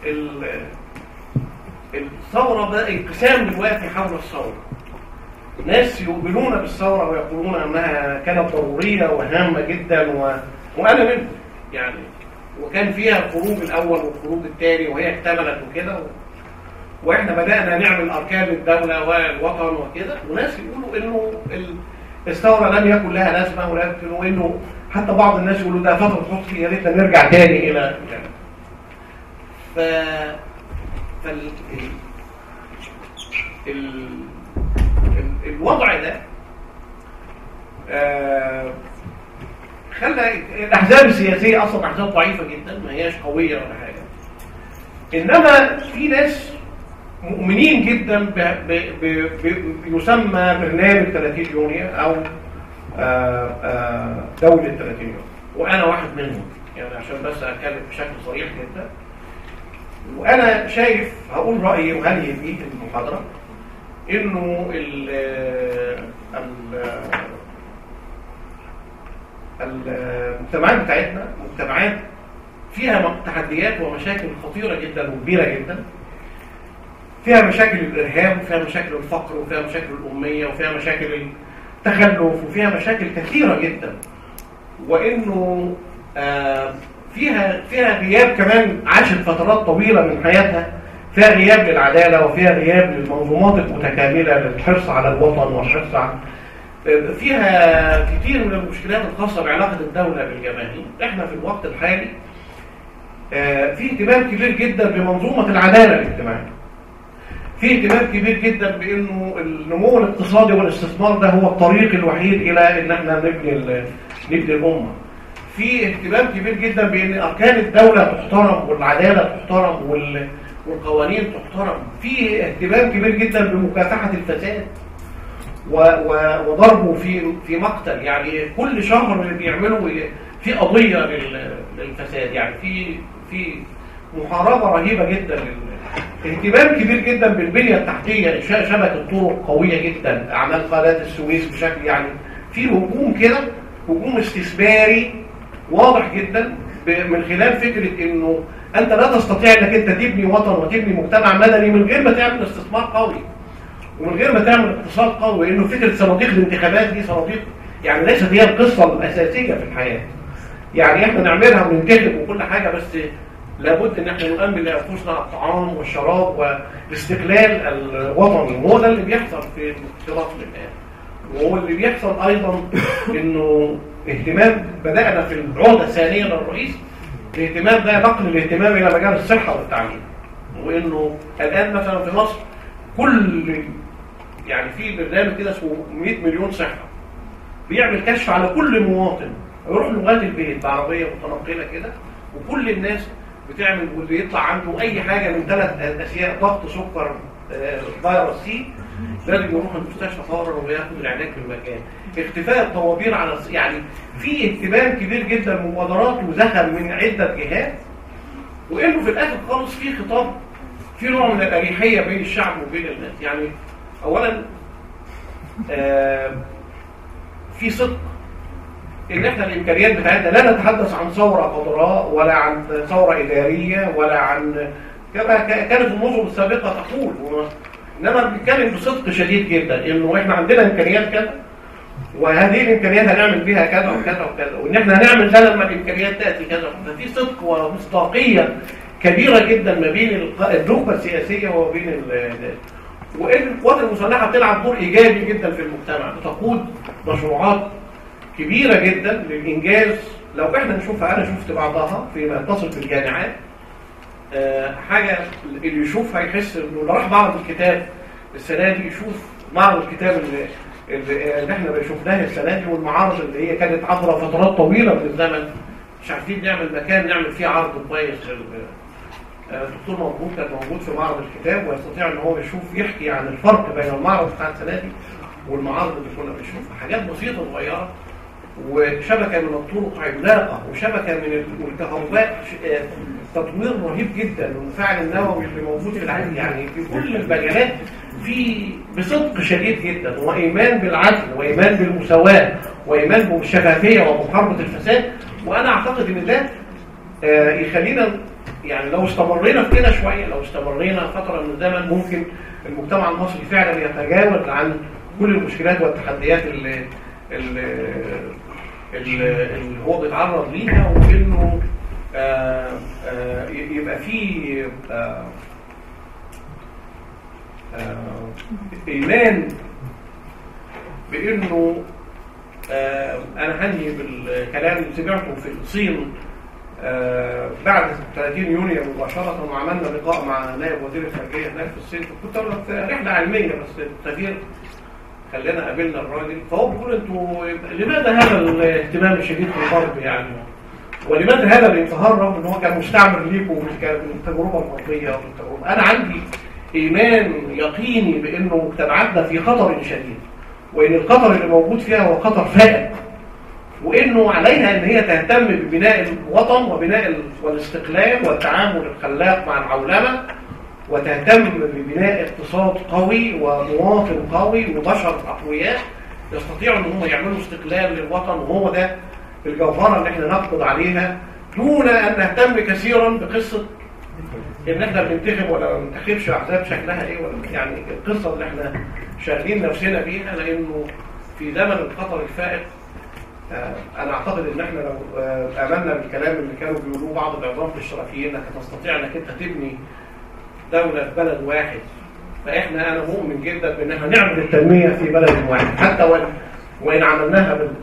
الثورة بقى انقسام دلوقتي حول الثورة ناس يؤمنون بالثورة ويقولون أنها كانت ضرورية وهامة جدا و... وأنا منهم يعني وكان فيها الخروج الأول والخروج الثاني وهي اكتملت وكده واحنا بدأنا نعمل أركان الدولة والوطن وكده وناس يقولوا إنه الثورة لم يكن لها لازمة ولكن وإنه حتى بعض الناس يقولوا ده فترة حسني يا ريتنا نرجع تاني إلى ف... فال... ال... ال... الوضع ده آه، خلى الاحزاب السياسيه اصلا احزاب ضعيفه جدا ما هياش قويه ولا حاجه انما في ناس مؤمنين جدا ب... ب... ب... ب... يسمى برنامج 30 يونيو او آه، آه، دوله 30 يونيو وانا واحد منهم يعني عشان بس اتكلم بشكل صريح جدا وانا شايف هقول رايي وهنهي بيه المحاضره انه ال ال المجتمعات بتاعتنا مجتمعات فيها تحديات ومشاكل خطيره جدا وكبيره جدا فيها مشاكل الارهاب وفيها مشاكل الفقر وفيها مشاكل الاميه وفيها مشاكل التخلف وفيها مشاكل كثيره جدا وانه آه فيها فيها غياب كمان عاشت فترات طويله من حياتها فيها غياب للعداله وفيها غياب للمنظومات المتكامله للحرص على الوطن والحرص على فيها كتير من المشكلات الخاصه بعلاقه الدوله بالجماهير احنا في الوقت الحالي آه في اهتمام كبير جدا بمنظومه العداله الاجتماعيه في اهتمام كبير جدا بانه النمو الاقتصادي والاستثمار ده هو الطريق الوحيد الى ان احنا نبني نبني الامه في اهتمام كبير جدا بان اركان الدوله تحترم والعداله تحترم والقوانين تحترم في اهتمام كبير جدا بمكافحه الفساد وضربه في في مقتل يعني كل شهر اللي بيعملوا في قضيه للفساد يعني في في محاربه رهيبه جدا اهتمام كبير جدا بالبنيه التحتيه انشاء شبكه طرق قويه جدا اعمال قناه السويس بشكل يعني في هجوم كده هجوم استثماري واضح جدا من خلال فكره انه انت لا تستطيع انك انت تبني وطن وتبني مجتمع مدني من غير ما تعمل استثمار قوي ومن غير ما تعمل اقتصاد قوي لانه فكره صناديق الانتخابات دي صناديق يعني ليست هي القصه الاساسيه في الحياه يعني احنا نعملها وننتخب وكل حاجه بس لابد ان احنا نؤمن لانفسنا الطعام والشراب والاستقلال الوطني وهو ده اللي بيحصل في الاقتصاد الان وهو اللي بيحصل ايضا انه اهتمام بدانا في العهده الثانيه للرئيس الاهتمام ده نقل الاهتمام الى مجال الصحه والتعليم وانه الان مثلا في مصر كل يعني في برنامج كده اسمه 100 مليون صحه بيعمل كشف على كل مواطن يروح لغايه البيت بعربيه متنقله كده وكل الناس بتعمل واللي يطلع عنده اي حاجه من ثلاث اشياء ضغط سكر فيروس سي لازم يروح المستشفى فورا وياخد العلاج في المكان اختفاء الطوابير على يعني في اهتمام كبير جدا مبادرات وزخم من عده جهات وانه في الاخر خالص في خطاب في نوع من الاريحيه بين الشعب وبين الناس يعني اولا آه في صدق ان احنا الامكانيات بتاعتنا لا نتحدث عن ثوره قدراء ولا عن ثوره اداريه ولا عن كما كانت النظم السابقه تقول انما بنتكلم بصدق شديد جدا انه احنا عندنا امكانيات كذا وهذه الامكانيات هنعمل بيها كذا وكذا وكذا وان احنا هنعمل ده لما الامكانيات تاتي كذا ففي صدق ومصداقيه كبيره جدا ما بين النخبه السياسيه وبين الناس وان القوات المسلحه بتلعب دور ايجابي جدا في المجتمع بتقود مشروعات كبيره جدا للانجاز لو احنا نشوفها انا شفت بعضها فيما يتصل بالجامعات أه حاجه اللي يشوفها يحس انه اللي راح معرض الكتاب السنه دي يشوف معرض الكتاب اللي, اللي احنا شفناه السنه دي والمعارض اللي هي كانت عبر فترات طويله من الزمن مش عارفين نعمل مكان نعمل فيه عرض كويس الدكتور موجود كان موجود في معرض الكتاب ويستطيع ان هو يشوف يحكي عن الفرق بين المعرض بتاع السنه دي والمعارض اللي كنا بنشوفها حاجات بسيطه صغيره وشبكه من الطرق عملاقه وشبكه من الكهرباء تطوير رهيب جدا والمفاعل النووي اللي موجود في العالم يعني في كل المجالات في بصدق شديد جدا وايمان بالعدل وايمان بالمساواه وايمان بالشفافيه ومحاربه الفساد وانا اعتقد ان ده يخلينا يعني لو استمرينا في كده شويه لو استمرينا فتره من الزمن ممكن المجتمع المصري فعلا يتجاوز عن كل المشكلات والتحديات اللي اللي, اللي هو بيتعرض ليها وانه آآ آآ يبقى في آآ ايمان بانه انا هنهي بالكلام اللي سمعته في الصين آه، بعد 30 يونيو مباشرة وعملنا لقاء مع نائب وزير الخارجية هناك في الصين كنت أقول لك رحلة علمية بس التغيير خلينا قابلنا الراجل فهو بيقول انتوا لماذا هذا الاهتمام الشديد في الغرب يعني ولماذا هذا الانتهار رغم ان هو كان مستعمر ليكم من التجربه الغربيه والتجربه انا عندي ايمان يقيني بانه مجتمعاتنا في خطر شديد وان الخطر اللي موجود فيها هو خطر فائق وانه عليها ان هي تهتم ببناء الوطن وبناء والاستقلال والتعامل الخلاق مع العولمه وتهتم ببناء اقتصاد قوي ومواطن قوي وبشر اقوياء يستطيعوا ان هم يعملوا استقلال للوطن وهو ده الجوهره اللي احنا نقبض عليها دون ان نهتم كثيرا بقصه ان احنا بننتخب ولا ما بننتخبش احزاب شكلها ايه ولا يعني القصه اللي احنا شاغلين نفسنا بيها لانه في زمن الخطر الفائق آه، انا اعتقد ان احنا لو آه، امنا بالكلام اللي كانوا بيقولوه بعض العظام الاشتراكيين انك تستطيع انك انت تبني دوله في بلد واحد فاحنا انا مؤمن جدا بان احنا نعمل التنميه في بلد واحد حتى وان وان عملناها بال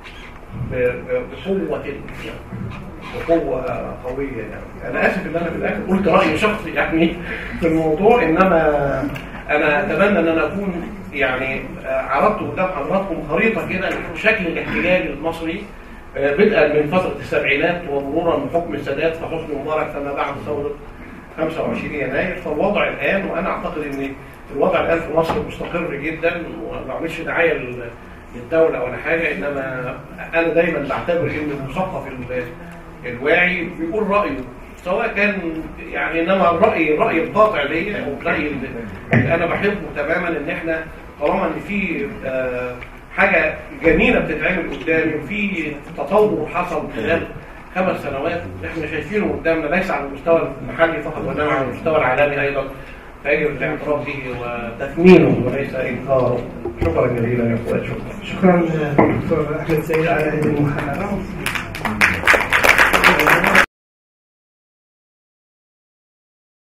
بقوه بقوه قويه يعني انا اسف ان انا في الاخر قلت راي شخصي يعني في الموضوع انما انا اتمنى ان انا اكون يعني عرضت قدام حضراتكم خريطه كده لشكل الاحتجاج المصري بدءا من فتره السبعينات ومرورا بحكم السادات فحسني مبارك فما بعد ثوره 25 يناير فالوضع الان وانا اعتقد ان الوضع الان في مصر مستقر جدا وما عملش دعايه للدوله ولا حاجه انما انا دايما بعتبر ان المثقف الواعي بيقول رايه سواء كان يعني انما الراي الراي القاطع ليا او الراي اللي انا بحبه تماما ان احنا طالما ان في آه، حاجه جميله بتتعمل قدامي وفي تطور حصل خلال خمس سنوات احنا شايفينه قدامنا ليس على المستوى المحلي فقط وانما على المستوى العالمي ايضا فيجب الاعتراف به وتثمينه وليس انكاره شكرا جزيلا يا اخوات شكرا شكرا دكتور احمد سيد على هذه المحاضره